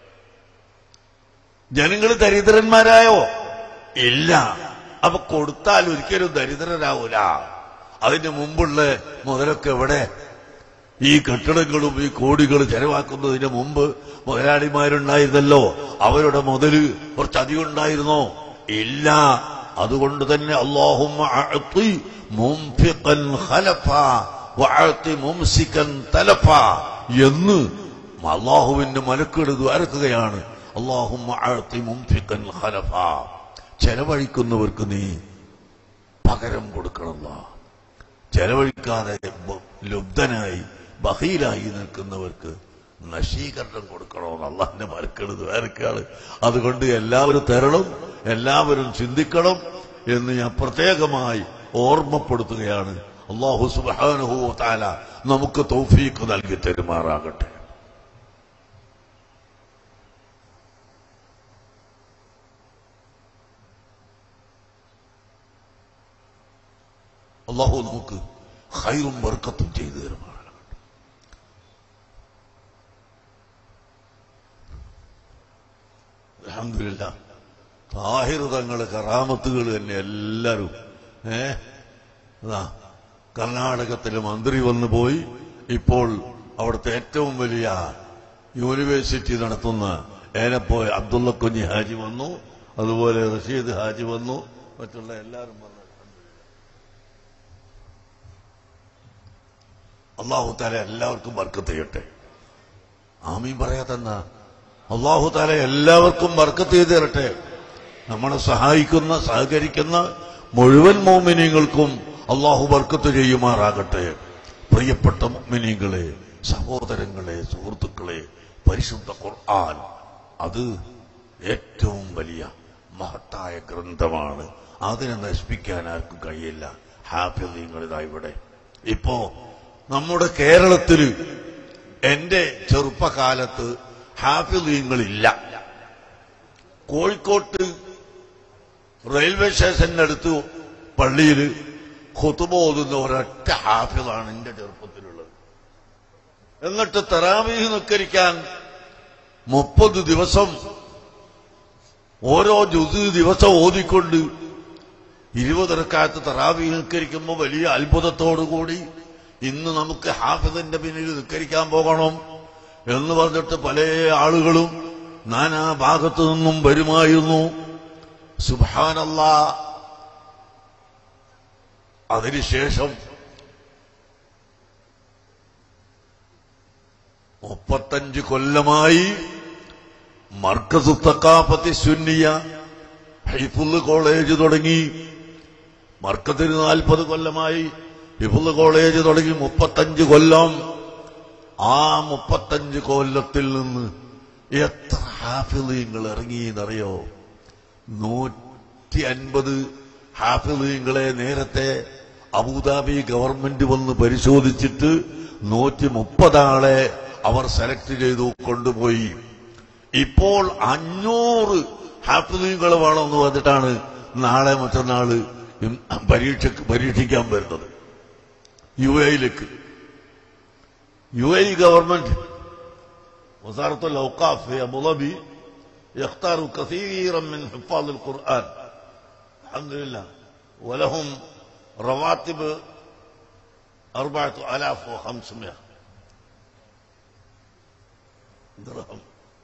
ജനങ്ങൾ ദരിദ്രന്മാരായോ ഇല്ല അപ്പൊ കൊടുത്താൽ ഒരിക്കലും ദരിദ്രരാവൂല അതിന് മുമ്പുള്ള മുതലൊക്കെ എവിടെ ഈ കെട്ടിടങ്ങളും ഈ കോടികൾ ചെലവാക്കുന്നതിന് മുമ്പ് മുതലാളിമാരുണ്ടായിരുന്നല്ലോ അവരുടെ മുതല് കുറച്ചധികം ഉണ്ടായിരുന്നോ ഇല്ല അതുകൊണ്ട് തന്നെ അള്ളാഹുമ്മ അഅ്തി മുംഫിഖൻ ഖലഫ വഅഅ്തി മുംസിക്കൻ തലഫ എന്ന് അള്ളാഹുവിന്റെ മലക്കുകൾ ദ്വാരക്കുകയാണ് അള്ളാഹുമ്മ അഅ്തി മുംഫിഖൻ ഖലഫ ചെലവഴിക്കുന്നവർക്ക് നീ പകരം കൊടുക്കണമല്ല ചെലവഴിക്കാതെ ബ- ലുബ്ധനായി ബഹീലായി നിൽക്കുന്നവർക്ക് നശീകരണം കൊടുക്കണമെന്ന് അള്ളാഹിന്റെ മരക്കണത് വേറെക്കാണ് അതുകൊണ്ട് എല്ലാവരും തരണം എല്ലാവരും ചിന്തിക്കണം എന്ന് ഞാൻ പ്രത്യേകമായി ഓർമ്മപ്പെടുത്തുകയാണ് അള്ളാഹു സുബാനുഹു താല നമുക്ക് തൗഫീഖ് നൽകി തരുമാറാകട്ടെ അള്ളാഹു നമുക്ക് ഹൈറും വർക്കത്തും ചെയ്തു തരുമാറാകട്ടെ അൽഹംദുലില്ലാ താഹിർ തങ്ങള് കറാമത്തുകൾ തന്നെ എല്ലാരും ഏ അതാ കർണാടകത്തിലെ മന്ത്രി വന്നു പോയി ഇപ്പോൾ അവിടുത്തെ ഏറ്റവും വലിയ യൂണിവേഴ്സിറ്റി നടത്തുന്ന ഏനപ്പോയ അബ്ദുള്ള കുഞ്ഞി ഹാജി വന്നു അതുപോലെ റഷീദ് ഹാജി വന്നു മറ്റുള്ള എല്ലാവരും വന്നു അള്ളാഹു താല എല്ലാവർക്കും ബർക്കത്ത് ചെയ്യട്ടെ ആമീൻ പറയാതെന്ന അള്ളാഹു താല എല്ലാവർക്കും ബർക്കത്ത് ചെയ്ത് തരട്ടെ നമ്മളെ സഹായിക്കുന്ന സഹകരിക്കുന്ന മുഴുവൻ മോമിനിയങ്ങൾക്കും അള്ളാഹു ബർക്കത്ത് ചെയ്യുമാറാകട്ടെ പ്രിയപ്പെട്ട മോമിനിയങ്ങളെ സഹോദരങ്ങളെ സുഹൃത്തുക്കളെ പരിശുദ്ധ ഖുർആൻ അത് ഏറ്റവും വലിയ മഹത്തായ ഗ്രന്ഥമാണ് അതിനെ നശിപ്പിക്കാൻ ആർക്കും കഴിയില്ല ഹാഫിലിങ്ങളിതാ ഇവിടെ ഇപ്പോ നമ്മുടെ കേരളത്തില് എന്റെ ചെറുപ്പകാലത്ത് ഹാഫിലിങ്ങളില്ല കോഴിക്കോട്ട് റെയിൽവേ സ്റ്റേഷനടുത്ത് പള്ളിയിൽ ഖുതുബ ഓതുന്ന ഒരൊറ്റ ഹാഫിളാണ് എന്റെ ചെറുപ്പത്തിലുള്ളത് എന്നിട്ട് തറാവീഹ് നിസ്കരിക്കാൻ മുപ്പത് ദിവസം ഓരോ ജുസ് ദിവസം ഓതിക്കൊണ്ട് ഇരുപതരക്കാലത്ത് തറാവീഹ് നിസ്കരിക്കുമ്പോൾ വലിയ അത്ഭുതത്തോടുകൂടി ഇന്ന് നമുക്ക് ഹാഫിദിന്റെ പിന്നിൽ നിസ്കരിക്കാൻ പോകണം എന്ന് പറഞ്ഞിട്ട് പല ആളുകളും നാനാ ഭാഗത്തു നിന്നും വരുമായിരുന്നു സുബാനല്ല അതിനുശേഷം മുപ്പത്തഞ്ച് കൊല്ലമായി മർക്കസ് തക്കാപ്പത്തി സുന്നിയ ഹൈഫുള്ള് കോളേജ് തുടങ്ങി മർക്കത്തിന് നാൽപ്പത് കൊല്ലമായി ഹിഫുള്ള് കോളേജ് തുടങ്ങി മുപ്പത്തഞ്ച് കൊല്ലം ആ മുപ്പത്തഞ്ച് കൊല്ലത്തിൽ നിന്ന് എത്ര ഹാഫിളീങ്ങൾ ഇറങ്ങിയെന്നറിയോ നൂറ്റി അൻപത് ഹാഫിളീങ്ങളെ നേരത്തെ അബുദാബി ഗവൺമെന്റ് വന്ന് പരിശോധിച്ചിട്ട് നൂറ്റി മുപ്പതാളെ അവർ സെലക്ട് ചെയ്തു കൊണ്ടുപോയി ഇപ്പോൾ അഞ്ഞൂറ് ഹാഫിളീങ്ങൾ വേണമെന്ന് പറഞ്ഞിട്ടാണ് നാളെ മറ്റന്നാള് ഇം- പരീക്ഷ പരീക്ഷിക്കാൻ വരുന്നത് യു എയിലേക്ക് യു എ ഗവൺമെന്റ് وزارة الأوقاف في أبو ظبي يختار كثيرا من حفاظ القرآن الحمد لله ولهم رواتب أربعة آلاف وخمسمائة درهم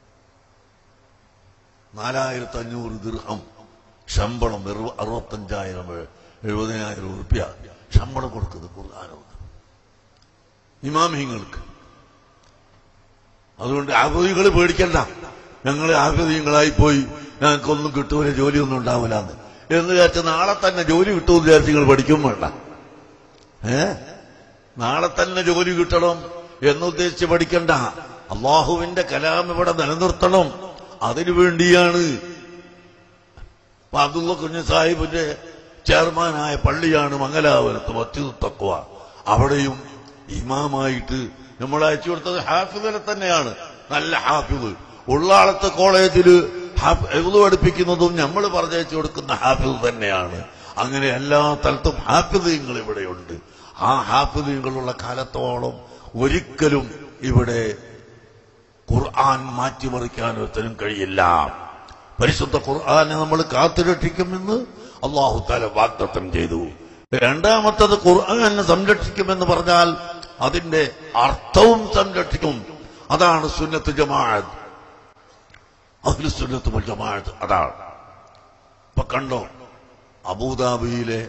നാലായിരത്തി അഞ്ഞൂറ് ദീർഘം ശമ്പളം എറു- അറുപത്തഞ്ചായിരം എഴുപതിനായിരം ഉറുപ്പ്യ ശമ്പളം കൊടുക്കുന്നത് ഖുർആാനോട് ഇമാമിങ്ങൾക്ക് അതുകൊണ്ട് ആഫീങ്ങൾ പേടിക്കണ്ട ഞങ്ങൾ ആഫീങ്ങളായി പോയി ഞങ്ങൾക്കൊന്നും കിട്ടൂല ജോലിയൊന്നും ഉണ്ടാവില്ല എന്ന് എന്ന് വിചാരിച്ച നാളെ തന്നെ ജോലി കിട്ടുമെന്ന് വിചാരിച്ച് നിങ്ങൾ പഠിക്കും വേണ്ട ഏ നാളെ തന്നെ ജോലി കിട്ടണം എന്നുദ്ദേശിച്ച് പഠിക്കണ്ട അള്ളാഹുവിന്റെ കലാം ഇവിടെ നിലനിർത്തണം അതിനു വേണ്ടിയാണ് ഇപ്പൊ അബ്ദുള്ള കുഞ്ഞു സാഹിബിന്റെ ചെയർമാനായ പള്ളിയാണ് മംഗലാപുരത്ത് മസ്ജിദ് തക്വ അവിടെയും ഇമാമായിട്ട് നമ്മൾ അയച്ചു കൊടുത്തത് ഹാഫിദിനെ തന്നെയാണ് നല്ല ഹാഫിദ് ഉള്ളാളത്തെ കോളേജില് എഴുതു പഠിപ്പിക്കുന്നതും നമ്മൾ പറഞ്ഞയച്ചു കൊടുക്കുന്ന ഹാഫിദ് തന്നെയാണ് അങ്ങനെ എല്ലാ സ്ഥലത്തും ഹാഫിദീങ്ങൾ ഇവിടെയുണ്ട് ആ ഹാഫിദീങ്ങളുള്ള കാലത്തോളം ഒരിക്കലും ഇവിടെ ഖുർആൻ മാറ്റിമറിക്കാൻ ഒരുത്തനും കഴിയില്ല പരിശുദ്ധ ഖുർആനെ നമ്മൾ കാത്തുരക്ഷിക്കുമെന്ന് അള്ളാഹു താല വാഗ്ദത്തം ചെയ്തു രണ്ടാമത്തത് ഖുർആനെ സംരക്ഷിക്കുമെന്ന് പറഞ്ഞാൽ അതിന്റെ അർത്ഥവും സംരക്ഷിക്കും അതാണ് സുന്നത്ത് ജമാഅത്ത് അഖിൽ സുന്നത്ത് വൽ ജമാഅത്ത് അതാണ് ഇപ്പൊ കണ്ടോ അബൂദാബിയിലെ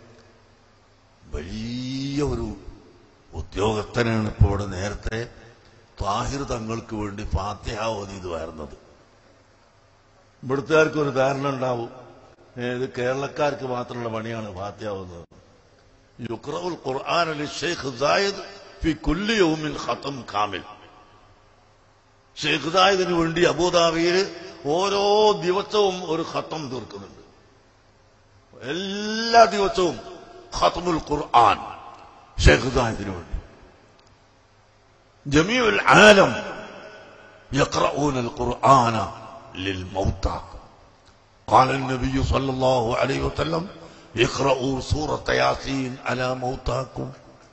വലിയ ഒരു ഉദ്യോഗസ്ഥനാണ് ഇപ്പൊ ഇവിടെ നേരത്തെ താഹിർ തങ്ങൾക്ക് വേണ്ടി ഫാത്തിഹ ഓതിയത് വരുന്നത് ഇവിടുത്തുകാർക്ക് ഒരു ധാരണ ഉണ്ടാവും ഏ, ഇത് കേരളക്കാർക്ക് മാത്രമുള്ള പണിയാണ് ഫാത്തിഹ ഓതുന്നത് യുക്രഉൽ ഖുർആൻ അലി ഷെയ്ഖ് സായിദ് ഫി കുല്ലി യൗമിൻ ഖത്തം കാമിൽ ഷെയ്ഖ് സായിദിന് വേണ്ടി അബുദാബിയിൽ ഓരോ ദിവസവും ഒരു ഖത്തം തീർക്കുന്നുണ്ട് എല്ലാ ദിവസവും ഖത്തമുൽ ഖുർആൻ ഷെയ്ഖ് സായിദിന് വേണ്ടി جميع العالم يقرؤون القرآن للموتى قال النبي صلى الله عليه وسلم اقرأوا سورة ياسين على موتاكم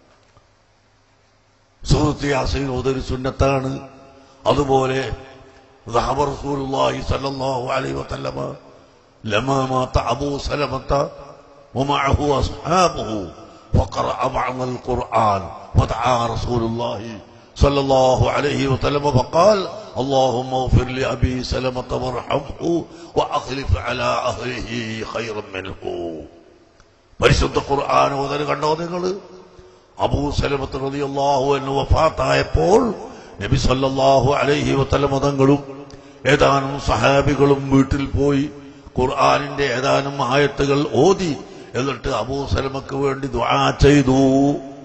സൂറത്ത് യാസീൻ ഓതൊരു സുന്നത്താണ് അതുപോലെ ذهب رسول الله صلى الله عليه وسلم لما مات أبو سلمة ومعه أصحابه فقرأ بعض القرآن ودعا رسول الله صلى الله عليه وسلم فقال اللهم اغفر لأبي سلمة وارحمه وأخلف على أهله خيرا منه പരിശുദ്ധ ഖുർആൻ ഓതൽ കണ്ടോ നിങ്ങൾ അബൂ സലമത്ത് റളിയല്ലാഹു അൻഹു വഫാത്തായപ്പോൾ നബി സല്ലല്ലാഹു അലൈഹി വസല്ലം തങ്ങളും ഏതാനും സഹാബികളും വീട്ടിൽ പോയി ഖുർആനിന്റെ ഏതാനും ആയത്തുകൾ ഓതി എന്നിട്ട് അബൂ സലമക്ക് വേണ്ടി ദുആ ചെയ്തു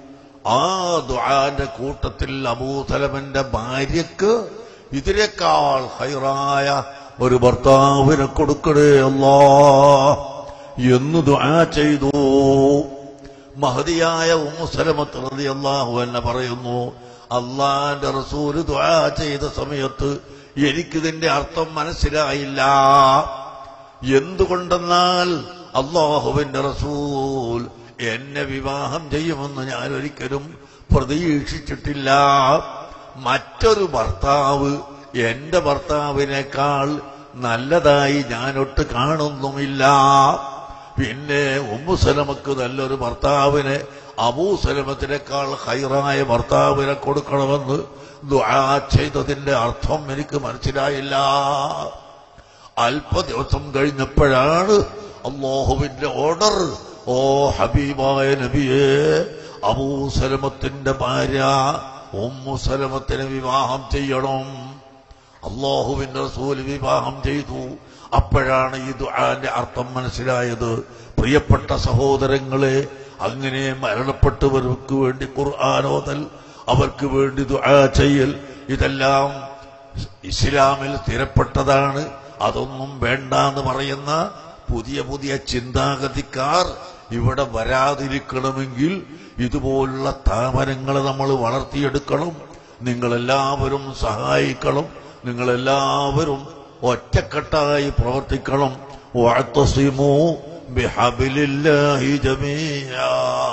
ആ ദുആന്റെ കൂട്ടത്തിൽ അബൂസലമന്റെ ഭാര്യക്ക് ഇതിനേക്കാൾ ഹൈറായ ഒരു ഭർത്താവിനെ കൊടുക്കണേ അല്ലാ എന്ന് ദുആ ചെയ്തു മഹതിയായ ഉമ്മുസലമത്ത് റളിയല്ലാഹു എന്നെ പറയുന്നു അള്ളാന്റെ റസൂല് ദുആ ചെയ്ത സമയത്ത് എനിക്കിതിന്റെ അർത്ഥം മനസ്സിലായില്ല എന്തുകൊണ്ടെന്നാൽ അള്ളാഹുവിന്റെ റസൂൽ എന്നെ വിവാഹം ചെയ്യുമെന്ന് ഞാൻ ഒരിക്കലും പ്രതീക്ഷിച്ചിട്ടില്ല മറ്റൊരു ഭർത്താവ് എന്റെ ഭർത്താവിനേക്കാൾ നല്ലതായി ഞാനൊട്ട് കാണുന്നുമില്ല പിന്നെ ഉമ്മുസലമക്ക് നല്ലൊരു ഭർത്താവിനെ അബൂസലമത്തിനേക്കാൾ ഹൈറായ ഭർത്താവിനെ കൊടുക്കണമെന്ന് ദുആ ചെയ്തതിന്റെ അർത്ഥം എനിക്ക് മനസ്സിലായില്ല അല്പ ദിവസം കഴിഞ്ഞപ്പോഴാണ് അള്ളാഹുവിന്റെ ഓർഡർ ഓ ഹബീബായ നബിയെ അബൂസലമത്തിന്റെ ഭാര്യ ഉമ്മുസലമത്തിനെ വിവാഹം ചെയ്യണം അള്ളാഹുവിന്റെ റസൂൽ വിവാഹം ചെയ്തു അപ്പോഴാണ് ഈ ദുആന്റെ അർത്ഥം മനസ്സിലായത് പ്രിയപ്പെട്ട സഹോദരങ്ങളെ അങ്ങനെ മരണപ്പെട്ടവർക്ക് വേണ്ടി ഖുർആാനോദൽ അവർക്ക് വേണ്ടി ദുആ ചെയ്യൽ ഇതെല്ലാം ഇസ്ലാമിൽ സ്ഥിരപ്പെട്ടതാണ് അതൊന്നും വേണ്ട എന്ന് പറയുന്ന പുതിയ പുതിയ ചിന്താഗതിക്കാർ ഇവിടെ വരാതിരിക്കണമെങ്കിൽ ഇതുപോലുള്ള സ്ഥാപനങ്ങളെ നമ്മൾ വളർത്തിയെടുക്കണം നിങ്ങളെല്ലാവരും സഹായിക്കണം നിങ്ങളെല്ലാവരും ഒറ്റക്കെട്ടായി പ്രവർത്തിക്കണം വാഴ്ത്തസിമോ ബിഹബിലില്ലാഹി ജമീഅ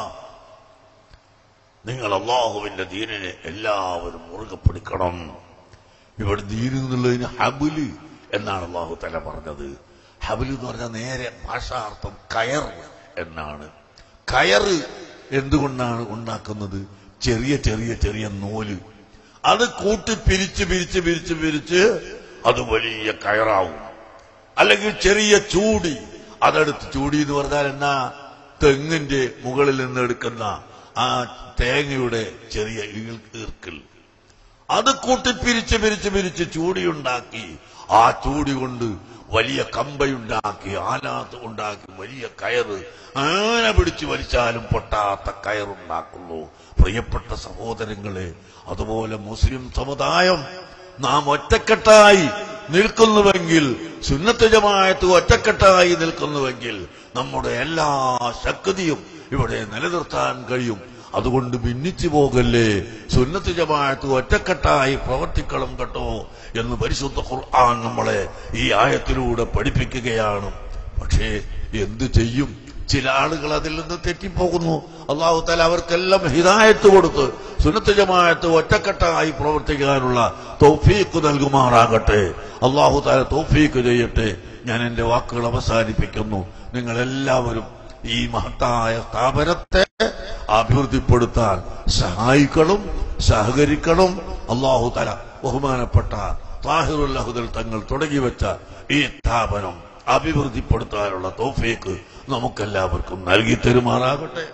നിങ്ങൾ അള്ളാഹുവിന്റെ ദീനിനെ എല്ലാവരും മുറുകെ പിടിക്കണം ഇവിടെ ദീൻ എന്നുള്ളതിന് ഹബില് എന്നാണ് അള്ളാഹു തല പറഞ്ഞത് ഹബില് എന്ന് പറഞ്ഞാൽ നേരെ ഭാഷാർത്ഥം കയർ എന്നാണ് കയറ് എന്തുകൊണ്ടാണ് ഉണ്ടാക്കുന്നത് ചെറിയ ചെറിയ ചെറിയ നൂല് അത് കൂട്ടി പിരിച്ച് പിരിച്ച് പിരിച്ച് പിരിച്ച് അത് വലിയ കയറാവും അല്ലെങ്കിൽ ചെറിയ ചൂടി അതെടുത്ത് ചൂടി എന്ന് പറഞ്ഞാൽ എന്നാ തെങ്ങിന്റെ മുകളിൽ നിന്ന് എടുക്കുന്ന ആ തേങ്ങയുടെ ചെറിയ ഈൾ- ഈർക്കിൽ അത് കൂട്ടി പിരിച്ച് പിരിച്ച് പിരിച്ച് ചൂടിയുണ്ടാക്കി ആ ചൂടി കൊണ്ട് വലിയ കമ്പയുണ്ടാക്കി ആലാത്ത് ഉണ്ടാക്കി വലിയ കയറ് ആന പിടിച്ച് വലിച്ചാലും പൊട്ടാത്ത കയറുണ്ടാക്കുന്നു പ്രിയപ്പെട്ട സഹോദരങ്ങളെ അതുപോലെ മുസ്ലിം സമുദായം നാം ഒറ്റക്കെട്ടായി നിൽക്കുന്നുവെങ്കിൽ സുന്നത്ത് ജമാഅത്ത് ഒറ്റക്കെട്ടായി നിൽക്കുന്നുവെങ്കിൽ നമ്മുടെ എല്ലാ ശക്തിയും ഇവിടെ നിലനിർത്താൻ കഴിയും അതുകൊണ്ട് ഭിന്നിച്ചു പോകല്ലേ സുന്നത്ത് ജമാഅത്ത് ഒറ്റക്കെട്ടായി പ്രവർത്തിക്കണം കേട്ടോ എന്ന് പരിശുദ്ധ ഖുർആൻ നമ്മളെ ഈ ആയത്തിലൂടെ പഠിപ്പിക്കുകയാണ് പക്ഷേ എന്തു ചെയ്യും ചില ആളുകൾ അതിൽ നിന്ന് തെറ്റിപ്പോകുന്നു അള്ളാഹു താല അവർക്കെല്ലാം ഹിദായത്ത് കൊടുത്ത് സുന്നത്ത് ജമാഅത്ത് ഒറ്റക്കെട്ടായി പ്രവർത്തിക്കാനുള്ള തൗഫീക്ക് നൽകുമാറാകട്ടെ അള്ളാഹു താല തൗഫീക്ക് ചെയ്യട്ടെ ഞാൻ എന്റെ വാക്കുകൾ അവസാനിപ്പിക്കുന്നു നിങ്ങൾ എല്ലാവരും ഈ മഹത്തായ സ്ഥാപനത്തെ അഭിവൃദ്ധിപ്പെടുത്താൻ സഹായിക്കണം സഹകരിക്കണം അള്ളാഹു തല ബഹുമാനപ്പെട്ട താഹിറുൽ അഹുദൽ തങ്ങൾ തുടങ്ങി വെച്ച ഈ സ്ഥാപനം അഭിവൃദ്ധിപ്പെടുത്താനുള്ള തോഫേക്ക് നമുക്കെല്ലാവർക്കും നൽകി തരുമാറാകട്ടെ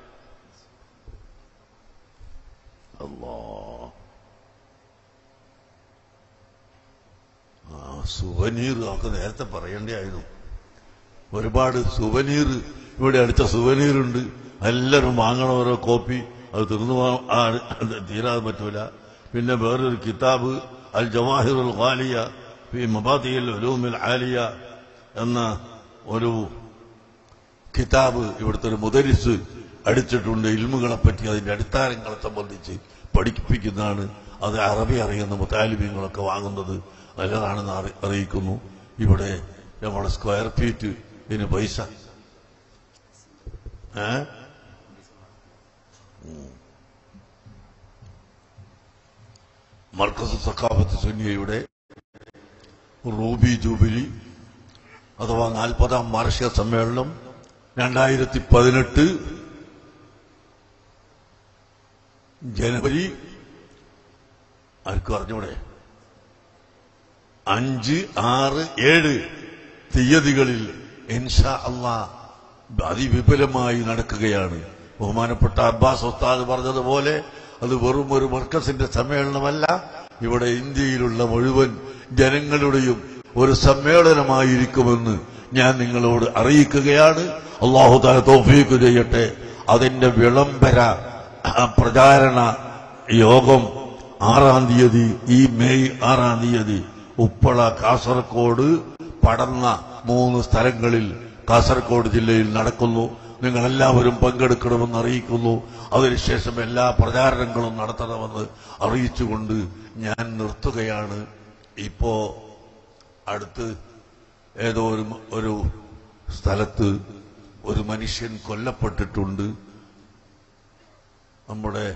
അല്ലാ ആ സുവനീർ നമുക്ക് നേരത്തെ പറയേണ്ടിയായിരുന്നു ഒരുപാട് സുവനീർ ഇവിടെ അടുത്ത സുവനീറുണ്ട് എല്ലാവരും വാങ്ങണ ഓരോ കോപ്പി അത് തീർന്നു പോകാൻ ആ- അത് തീരാതെ പറ്റൂല പിന്നെ വേറൊരു കിതാബ് അൽ ജവാഹിറുൽ ഖാലിയ ഫി മബാദിയിൽ ഉലൂമിൽ ആലിയ എന്ന ഒരു കിതാബ് ഇവിടുത്തെ ഒരു മുദരിസ് അടിച്ചിട്ടുണ്ട് ഇൽമുകളെ പറ്റി അതിന്റെ അടിസ്ഥാനങ്ങളെ സംബന്ധിച്ച് പഠിപ്പിക്കുന്നതാണ് അത് അറബി അറിയുന്ന മുത്താലിമ്യങ്ങളൊക്കെ വാങ്ങുന്നത് നല്ലതാണെന്ന് അറി- അറിയിക്കുന്നു ഇവിടെ നമ്മുടെ സ്ക്വയർ ഫീറ്റ് ഇതിന് പൈസ ഏ ഉം. മർക്കസ് സഖാഫത്ത് സുന്നിയയുടെ റൂബി ജൂബിലി അഥവാ നാൽപ്പതാം വാർഷിക സമ്മേളനം രണ്ടായിരത്തി പതിനെട്ട് ജനുവരി ആർക്കും അറിഞ്ഞൂടെ അഞ്ച് ആറ് ഏഴ് തീയതികളിൽ ഇൻഷാ അള്ളാ അതിവിപുലമായി നടക്കുകയാണ് ബഹുമാനപ്പെട്ട അബ്ബാസ് ഉസ്താദ് പറഞ്ഞതുപോലെ അത് വെറും ഒരു മർക്കസിന്റെ സമ്മേളനമല്ല ഇവിടെ ഇന്ത്യയിലുള്ള മുഴുവൻ ജനങ്ങളുടെയും ഒരു സമ്മേളനമായിരിക്കുമെന്ന് ഞാൻ നിങ്ങളോട് അറിയിക്കുകയാണ് അള്ളാഹു താല തോഫീക്ക് ചെയ്യട്ടെ അതിന്റെ വിളംബര ആ പ്രചാരണ യോഗം ആറാം തീയതി ഈ മെയ് ആറാം തീയതി ഉപ്പള കാസർഗോഡ് പടന്ന മൂന്ന് സ്ഥലങ്ങളിൽ കാസർഗോഡ് ജില്ലയിൽ നടക്കുന്നു നിങ്ങൾ എല്ലാവരും പങ്കെടുക്കണമെന്ന് അറിയിക്കുന്നു അതിനുശേഷം എല്ലാ പ്രചാരണങ്ങളും നടത്തണമെന്ന് അറിയിച്ചുകൊണ്ട് ഞാൻ നിർത്തുകയാണ് ഇപ്പോ അടുത്ത് ഏതോ ഒരു ഒരു സ്ഥലത്ത് ഒരു മനുഷ്യൻ കൊല്ലപ്പെട്ടിട്ടുണ്ട് നമ്മുടെ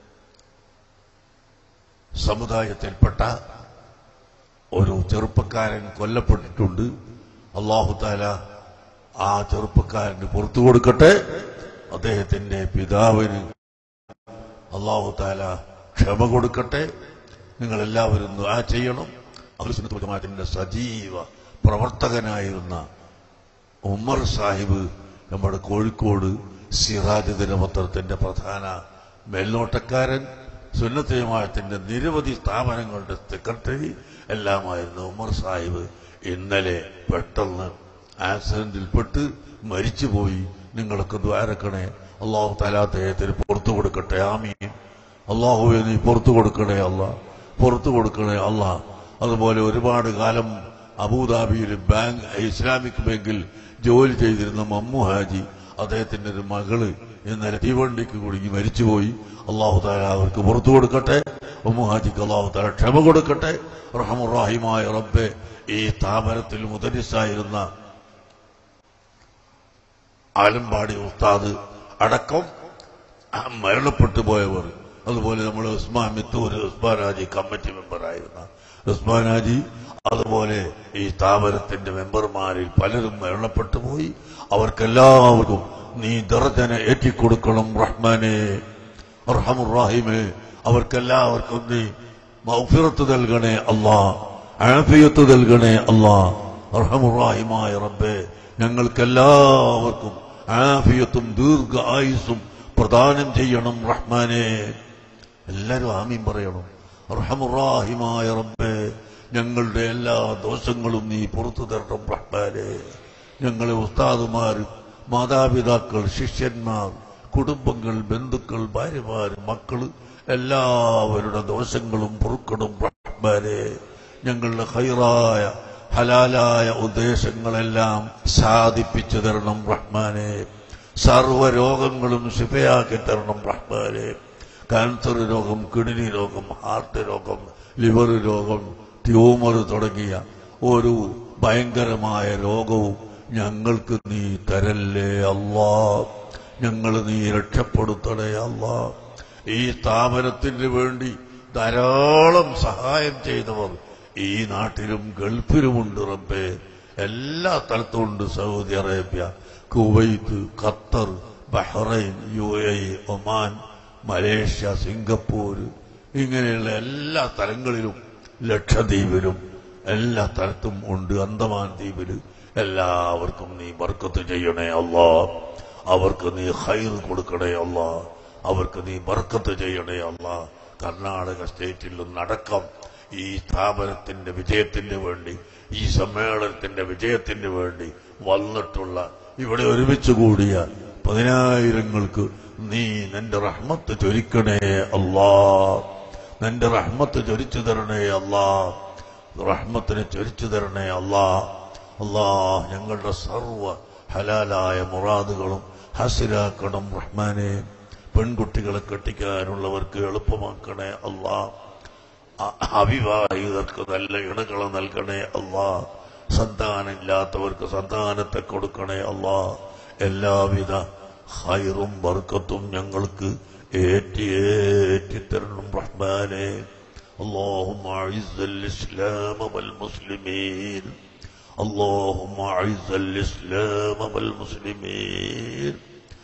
സമുദായത്തിൽപ്പെട്ട ഒരു ചെറുപ്പക്കാരൻ കൊല്ലപ്പെട്ടിട്ടുണ്ട് അള്ളാഹുതാല ആ ചെറുപ്പക്കാരന് പുറത്തു കൊടുക്കട്ടെ അദ്ദേഹത്തിന്റെ പിതാവിന് അള്ളാഹുതാല ക്ഷമ കൊടുക്കട്ടെ നിങ്ങൾ എല്ലാവരും ദുആ ചെയ്യണം അഹ്ലുസുന്നത്തിന്റെ സജീവ പ്രവർത്തകനായിരുന്ന ഉമ്മർ സാഹിബ് നമ്മുടെ കോഴിക്കോട് സിറാജ് ദിനപത്രത്തിന്റെ പ്രധാന മേൽനോട്ടക്കാരൻ സുന്നത്തയമായത്തിന്റെ നിരവധി സ്ഥാപനങ്ങളുടെ സെക്രട്ടറി എല്ലാമായിരുന്നു ഉമർ സാഹിബ് ഇന്നലെ പെട്ടെന്ന് ആക്സിഡന്റിൽപ്പെട്ട് മരിച്ചുപോയി നിങ്ങളൊക്കെ ദ്വാരക്കണേ അള്ളാഹു തല അദ്ദേഹത്തിന് പുറത്തു കൊടുക്കട്ടെ ആമീൻ അള്ളാഹുവെ നീ പുറത്തു കൊടുക്കണേ അല്ല പുറത്തു കൊടുക്കണേ അല്ല അതുപോലെ ഒരുപാട് കാലം അബുദാബിയിൽ ബാങ്ക് ഇസ്ലാമിക് ബാങ്കിൽ ജോലി ചെയ്തിരുന്ന മമ്മു ഹാജി അദ്ദേഹത്തിന്റെ ഒരു മകള് ഇന്നലെ തീവണ്ടിക്ക് കുടുങ്ങി മരിച്ചുപോയി അള്ളാഹു താല അവർക്ക് പുറത്തു കൊടുക്കട്ടെ മമ്മു ഹാജിക്ക് അള്ളാഹു താല ക്ഷമ കൊടുക്കട്ടെ റഹമുറാഹിമായ റബ്ബെ ഈ സ്ഥാപനത്തിൽ മുതലിസായിരുന്ന ആലമ്പാടി ഉസ്താദ് അടക്കം മരണപ്പെട്ടു പോയവർ അതുപോലെ നമ്മൾ ഉസ്മാൻ മിത്തൂർ ഉസ്മാൻ ഹാജി കമ്മിറ്റി മെമ്പറായിരുന്ന ഉസ്മാൻ ഹാജി അതുപോലെ ഈ സ്ഥാപനത്തിന്റെ മെമ്പർമാരിൽ പലരും മരണപ്പെട്ടു പോയി അവർക്കെല്ലാവർക്കും നീ ദർജന ഏറ്റിക്കൊടുക്കണം റഹ്മാനെ റഹമുറാഹിമേ അവർക്കെല്ലാവർക്കും നീ മൗഫിറത്ത് നൽകണേ അല്ലാ ആഫിയത്ത് നൽകണേ അല്ലാ റഹമുറാഹിമായ റബ്ബേ ഞങ്ങൾക്കെല്ലാവർക്കും ആഫിയത്തും ദീർഘ ആയുസ്സും പ്രദാനം ചെയ്യണം റഹ്മാനെ എല്ലാരും ആമീൻ പറയണം റഹമുറാഹിമായ റബ്ബേ ഞങ്ങളുടെ എല്ലാ ദോഷങ്ങളും നീ പുറത്തു തരണം റഹ്മാനെ ഞങ്ങളെ ഉസ്താദുമാർ മാതാപിതാക്കൾ ശിഷ്യന്മാർ കുടുംബങ്ങൾ ബന്ധുക്കൾ ഭാര്യമാർ മക്കള് എല്ലാവരുടെ ദോഷങ്ങളും പൊറുക്കണം റഹ്മാനെ ഞങ്ങളുടെ ഹൈറായ ഹലാലായ ഉദ്ദേശങ്ങളെല്ലാം സാധിപ്പിച്ചു തരണം റഹ്മാനെ സർവരോഗങ്ങളും ശിഫയാക്കി തരണം റഹ്മാനെ കാൻസർ രോഗം കിഡ്നി രോഗം ഹാർട്ട് രോഗം ലിവർ രോഗം ട്യൂമർ തുടങ്ങിയ ഒരു ഭയങ്കരമായ രോഗവും ഞങ്ങൾക്ക് നീ തരല്ലേ അല്ലാ ഞങ്ങൾ നീ രക്ഷപ്പെടുത്തണേ അല്ലാ ഈ സ്ഥാപനത്തിന് വേണ്ടി ധാരാളം സഹായം ചെയ്തവർ ഈ നാട്ടിലും ഗൾഫിലുമുണ്ട് റബ്ബേ എല്ലാ സ്ഥലത്തുമുണ്ട് Saudi Arabia Kuwait Qatar Bahrain U A Oman Malaysia Singapore ഇങ്ങനെയുള്ള എല്ലാ സ്ഥലങ്ങളിലും ലക്ഷദ്വീപിലും എല്ലാ സ്ഥലത്തും ഉണ്ട് അന്തമാൻ ദ്വീപില് എല്ലാവർക്കും നീ ബർക്കത്ത് ചെയ്യണേ അല്ലാ അവർക്ക് നീ ഹൈർ കൊടുക്കണേ അല്ലാ അവർക്ക് നീ ബർക്കത്ത് ചെയ്യണേ അല്ലാ കർണാടക സ്റ്റേറ്റിൽ നടക്കം ഈ സ്ഥാപനത്തിന്റെ വിജയത്തിന് വേണ്ടി ഈ സമ്മേളനത്തിന്റെ വിജയത്തിന് വേണ്ടി വന്നിട്ടുള്ള ഇവിടെ ഒരുമിച്ച് കൂടിയ പതിനായിരങ്ങൾക്ക് നീ നിന്റെ റഹ്മത്ത് ചൊരിക്കണേ അല്ലാ നിന്റെ റഹ്മത്ത് ചൊരിച്ചു തരണേ അല്ലാ റഹ്മത്തിന് ചൊരിച്ചു തരണേ അല്ലാ അല്ലാ ഞങ്ങളുടെ സർവ ഹലാലായ മുറാദുകളും ഹസിലാക്കണം റഹ്മാനെ പെൺകുട്ടികളെ കെട്ടിക്കാനുള്ളവർക്ക് എളുപ്പമാക്കണേ അല്ലാ അ- അവിവാഹിതർക്ക് നല്ല ഇണകളെ നൽകണേ അല്ലാ സന്താനമില്ലാത്തവർക്ക് സന്താനത്തെ കൊടുക്കണേ അല്ലാ എല്ലാവിധ ഹൈറും ബർക്കത്തും ഞങ്ങൾക്ക് ഏറ്റി ഏറ്റി തരണം റഹ്മാനെ اللهم أعز الإسلام والمسلمين اللهم أعز الإسلام والمسلمين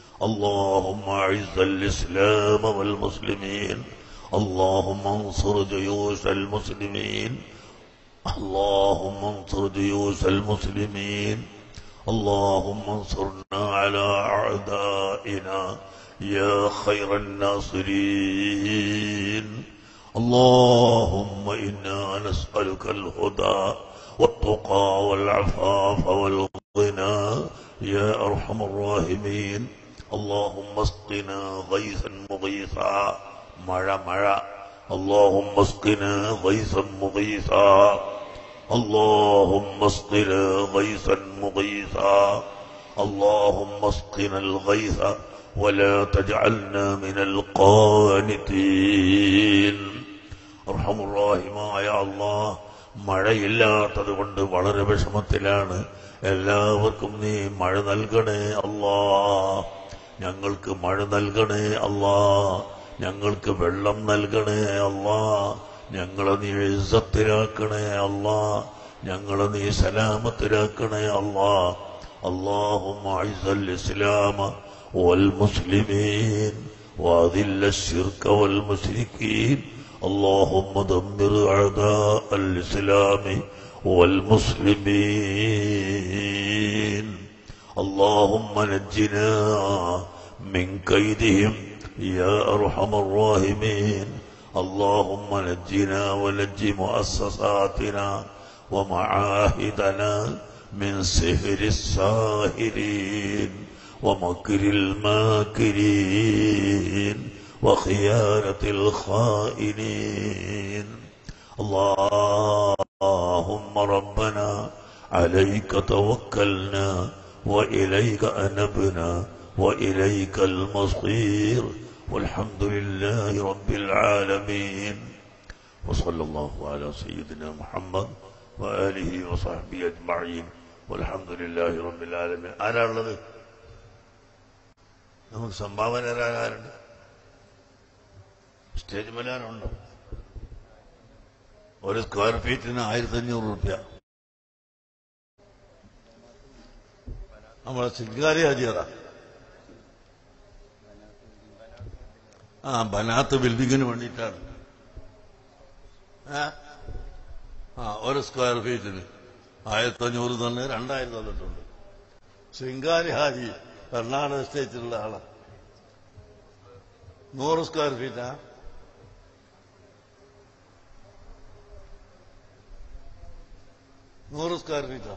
اللهم أعز الإسلام والمسلمين اللهم انصر جيوش المسلمين اللهم انصر جيوش المسلمين اللهم انصرنا على أعدائنا يا خير الناصرين اللهم إنا نسألك الهدى والتقى والعفاف والغنى يا أرحم الراحمين اللهم اسقنا غيثا مغيثا മഴ മഴ اللهم اسقنا غيثا مغيثا اللهم اسقنا غيثا مغيثا اللهم اسقنا الغيث ولا تجعلنا من القانتين അർഹമുറാഹിമായ അള്ളാഹ് മഴയില്ലാത്തത് കൊണ്ട് വളരെ വിഷമത്തിലാണ് എല്ലാവർക്കും നീ മഴ നൽകണേ അല്ലാ ഞങ്ങൾക്ക് മഴ നൽകണേ അല്ലാ ഞങ്ങൾക്ക് വെള്ളം നൽകണേ അല്ലാ ഞങ്ങളെ നീ ഇസ്സത്തിലാക്കണേ അല്ലാ ഞങ്ങളെ നീ സലാമത്തിലാക്കണേ അല്ലാ اللهم اعز الاسلام والمسلمين واذل الشرك والمشركين اللهم دمر اعداء الاسلام والمسلمين اللهم نجنا من كيدهم يا ارحم الراحمين اللهم نجنا ونج مؤسساتنا ومعاهدنا من سحر الساهرين ومكر الماكرين وخيانة الخائنين اللهم ربنا عليك توكلنا وإليك أنبنا وإليك المصير والحمد لله رب العالمين وصلى الله على سيدنا محمد وآله وصحبه أجمعين والحمد لله رب العالمين ആരാളുള്ളത് നമുക്ക് സംഭാവന തരാൻ ആരുണ്ട് സ്റ്റേജ് മലാനുണ്ടോ ഒരു സ്ക്വയർ ഫീറ്റിന് ആയിരത്തി അഞ്ഞൂറ് റുപ്യ നമ്മളെ ശിങ്കാരി ഹാജിയറ ആ ബനാത്ത് ബിൽഡിങ്ങിന് വേണ്ടിയിട്ടാണ് ഏ? ആ ഒരു സ്ക്വയർ ഫീറ്റിന് ആയിരത്തി അഞ്ഞൂറ് തന്നെ രണ്ടായിരം തന്നിട്ടുണ്ട് ശിങ്കാരി ഹാജി കർണാടക സ്റ്റേറ്റിലുള്ള ആളാ നൂറ് സ്ക്വയർ ഫീറ്റാ നൂറ് സ്ക്വയർ ഫീറ്റാ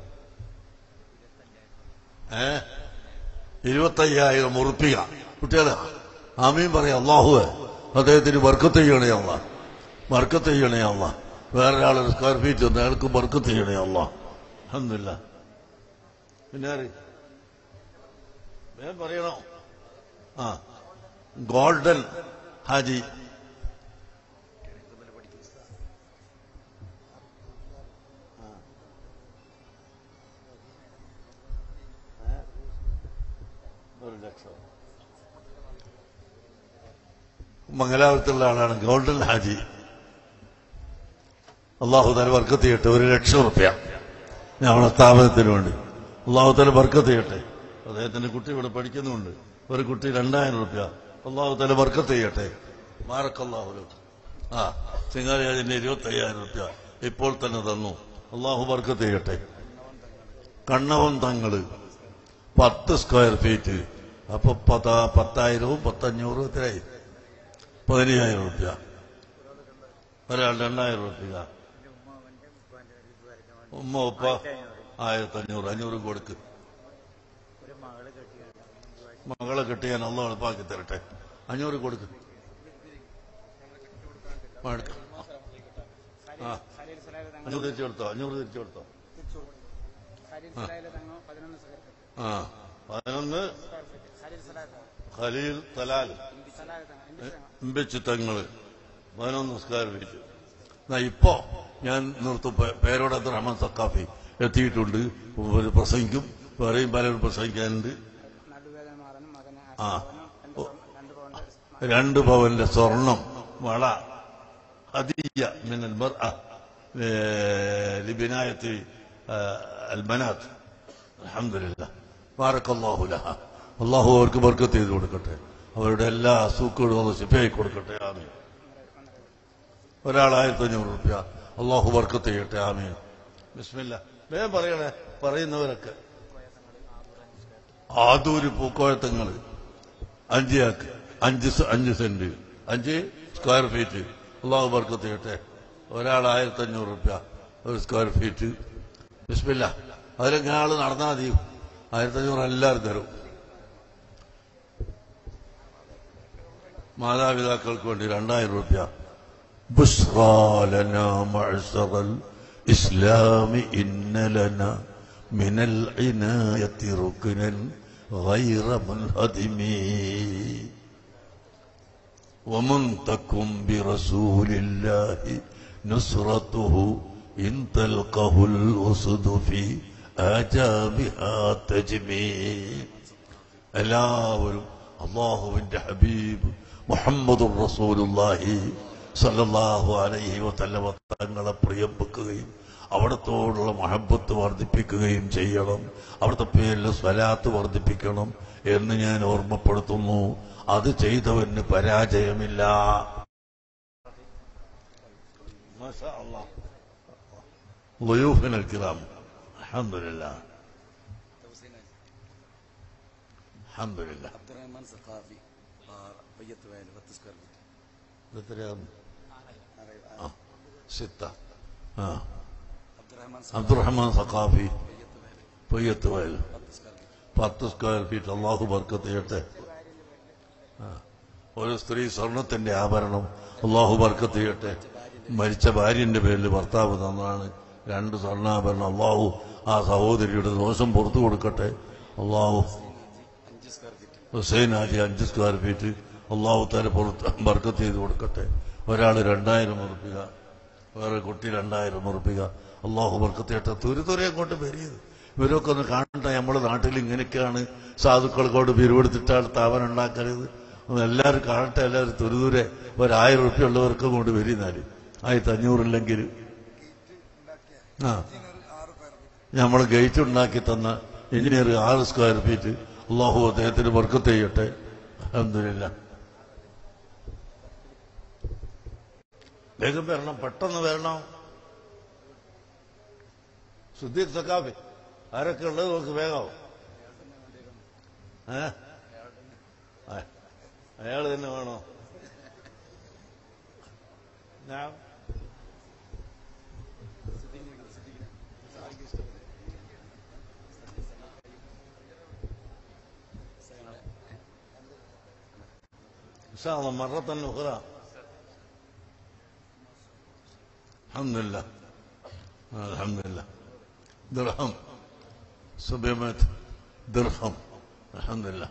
ഏ ഇരുപത്തയ്യായിരം ഉറുപ്പിക കുട്ടികളെ ആമീൻ പറയാം അള്ളാഹുവെ അദ്ദേഹത്തിന് വർക്കത്ത് ചെയ്യണേ അല്ല വർക്കത്ത് ചെയ്യണേ അല്ല വേറൊരാൾ സ്ക്വയർ ഫീറ്റ് ഉണ്ട് അയാൾക്ക് വർക്കത്ത് ചെയ്യണേ അല്ല അന്നില്ല പിന്നെ ആര്? വേഗം പറയണോ ആ ഗോൾഡൻ ഹാജി ഒരു ലക്ഷം മംഗലാപുരത്തുള്ള ആളാണ് ഗോൾഡൻ ഹാജി അള്ളാഹു തല വർക്കത്ത് ചെയ്യട്ടെ ഒരു ലക്ഷം റുപ്യ ഞങ്ങളുടെ സ്ഥാപനത്തിന് വേണ്ടി അള്ളാഹു തല വർക്കത്ത് ചെയ്യട്ടെ അദ്ദേഹത്തിന്റെ കുട്ടി ഇവിടെ പഠിക്കുന്നുണ്ട് ഒരു കുട്ടി രണ്ടായിരം റുപ്യ അള്ളാഹു തല വർക്കത്ത് ചെയ്യട്ടെ മാറക്കല്ലാഹു ആ സിംഗാരിയാജിന്റെ ഇരുപത്തി അയ്യായിരം റുപ്യ ഇപ്പോൾ തന്നെ തന്നു അള്ളാഹു വർക്കത്ത് ചെയ്യട്ടെ കണ്ണവൻ തങ്ങള് പത്ത് സ്ക്വയർ ഫീറ്റ് അപ്പൊ പത്ത പത്തായിരവും പത്തഞ്ഞൂറും എത്രയായി പതിനയ്യായിരം റുപ്യ ഒരാൾ രണ്ടായിരം റുപ്യ ഉമ്മ ഉപ്പ ആയിരത്തി അഞ്ഞൂറ് അഞ്ഞൂറ് കൊടുക്ക് മകളെ കെട്ടിയാൻ അള്ള എളുപ്പാക്കി തരട്ടെ അഞ്ഞൂറ് കൊടുക്ക് മടുക്ക. ആ അഞ്ഞൂറ് തിരിച്ചു കൊടുത്തോ അഞ്ഞൂറ് തിരിച്ചു കൊടുത്തോ ആ പതിനൊന്ന് ഖലീൽ തലാൽ ഇമ്പിച്ച് തങ്ങള് പതിനൊന്ന് സ്ക്വയർ ഫീറ്റ് എന്നാ ഇപ്പോ ഞാൻ നിർത്തും പേ- പേരോട് അബ്ദുറഹ്മാൻ സക്കാഫി എത്തിയിട്ടുണ്ട് ഒരു പ്രസംഗിക്കും വേറെയും പലരും പ്രസംഗിക്കാനുണ്ട് നടുവേദന മാറാനും മകന് ആ ഓ, രണ്ട് പൗണ്ട് രണ്ട് പവന്റെ സ്വർണം വള ഹദിയ من المرأة آه، لبناية آه، البنات الحمد لله بارك الله لها അള്ളാഹു അവർക്ക് ബർക്കത്ത് ചെയ്ത് കൊടുക്കട്ടെ അവരുടെ എല്ലാ സൂക്കുകളും ഒന്ന് ശിഫയായി കൊടുക്കട്ടെ ആമീൻ ഒരാൾ ആയിരത്തി അഞ്ഞൂറ് റുപ്യ അള്ളാഹു ബർക്കത്ത് ചെയ്യട്ടെ ആമീൻ ബിസ്മില്ല വേഗം പറയണേ പറയുന്നവരൊക്കെ ആദൂര് പൂക്കോഴത്തങ്ങള് അഞ്ച് ഏക്കർ അഞ്ച് സ- അഞ്ച് സെന്റ് അഞ്ച് സ്ക്വയർ ഫീറ്റ് അള്ളാഹു ബർക്കത്ത് ചെയ്യട്ടെ ഒരാൾ ആയിരത്തി അഞ്ഞൂറ് റുപ്യ ഒരു സ്ക്വയർ ഫീറ്റ് ബിസ്മില്ല അതിലൊക്കെ ആള് നടന്നാൽ മതി ആയിരത്തി അഞ്ഞൂറ് എല്ലാവരും തരും മാതാപിതാക്കൾക്ക് വേണ്ടി രണ്ടായിരം റുപ്യ ബുസ്റാലന മഅ്സറൽ ഇസ്ലാമി ഇന്നലന മിനൽ ഇനായത്തി റുക്നൻ غير منهدم ومن تكن برسول الله نصرته إن تلقه الأسد في آجامها تجمي എല്ലാവരും അള്ളാഹുവിന്റെ ഹബീബ് മുഹമ്മദ് റസൂലുല്ലാഹി സല്ലല്ലാഹു അലൈഹി വസല്ലമ തങ്ങളെ പ്രിയം വെക്കുകയും അവിടത്തോടുള്ള മഹബത്ത് വർദ്ധിപ്പിക്കുകയും ചെയ്യണം അവിടുത്തെ പേരിൽ സ്വലാത്ത് വർദ്ധിപ്പിക്കണം എന്ന് ഞാൻ ഓർമ്മപ്പെടുത്തുന്നു അത് ചെയ്തവന് പരാജയമില്ല മാഷാ അല്ലാഹ്. ضيوفنا الكرام الحمد لله الحمد لله അബ്ദുറഹ്മാൻ സഖാഫി പയ്യത്ത് വയൽ പത്ത് സ്ക്വയർ ഫീറ്റ് എത്രയാണ് ആ ستة آه. അബ്ദുറഹ്മാൻ عبد الرحمن ثقافي പയ്യത്ത് വയൽ പൊയ്യത്ത് വയൽ പത്ത് സ്ക്വയർ ഫീറ്റ് പത്ത് സ്ക്വയർ ഫീറ്റ് അള്ളാഹു ബർക്കത്ത് ചെയ്യട്ടെ ആ. ഒരു സ്ത്രീ സ്വർണത്തിന്റെ ആഭരണം അള്ളാഹു ബർക്കത്ത് ചെയ്യട്ടെ മരിച്ച ഭാര്യന്റെ പേരിൽ ഭർത്താവ് തന്നതാണ് രണ്ട് സ്വർണ്ണാഭരണം അള്ളാഹു ആ സഹോദരിയുടെ ദോഷം പുറത്തു കൊടുക്കട്ടെ അള്ളാഹു അഞ്ച് സ്ക്വയർ ഫീറ്റ് ഹുസൈൻ ആജി അഞ്ച് സ്ക്വയർ ഫീറ്റ് അള്ളാഹു താര പുറത്ത് ബർക്കത്ത് ചെയ്ത് കൊടുക്കട്ടെ ഒരാൾ രണ്ടായിരം ഉറപ്പിക വേറെ കുട്ടി രണ്ടായിരം ഉറപ്പിക അള്ളാഹു ബർക്കത്ത് ചെയ്യട്ടെ തുരുതുരെ അങ്ങോട്ട് വരിയത് ഇവരൊക്കെ ഒന്ന് കാണട്ടെ നമ്മുടെ നാട്ടിൽ ഇങ്ങനെയൊക്കെയാണ് സാധുക്കൾക്കോട് പിരിവെടുത്തിട്ടാണ് സ്ഥാപനം ഉണ്ടാക്കരുത് ഒന്ന് എല്ലാവരും കാണട്ടെ എല്ലാവരും തുരുതുരെ ഒരായിരം ഉറുപ്പ്യ ഉള്ളവർക്ക് കൊണ്ട് വരിന്നാല് ആയിരത്തി അഞ്ഞൂറില്ലെങ്കിൽ ആ നമ്മൾ ഗേറ്റ് ഉണ്ടാക്കി തന്ന എഞ്ചിനീയർ ആറ് സ്ക്വയർ ഫീറ്റ് അള്ളാഹു അദ്ദേഹത്തിന് ബർക്കത്ത് ചെയ്യട്ടെ അലഹമില്ല വേഗം വരണം പെട്ടെന്ന് വരണം സുദ്ദീഖ് സക്കാഫി ആരൊക്കെ ഉള്ളത് നമുക്ക് വേഗം ഏ ആ, അയാൾ തന്നെ വേണോ ഞാൻ إن شاء الله مرة أخرى الحمد لله آه، الحمد لله درهم سبعمائة درهم الحمد لله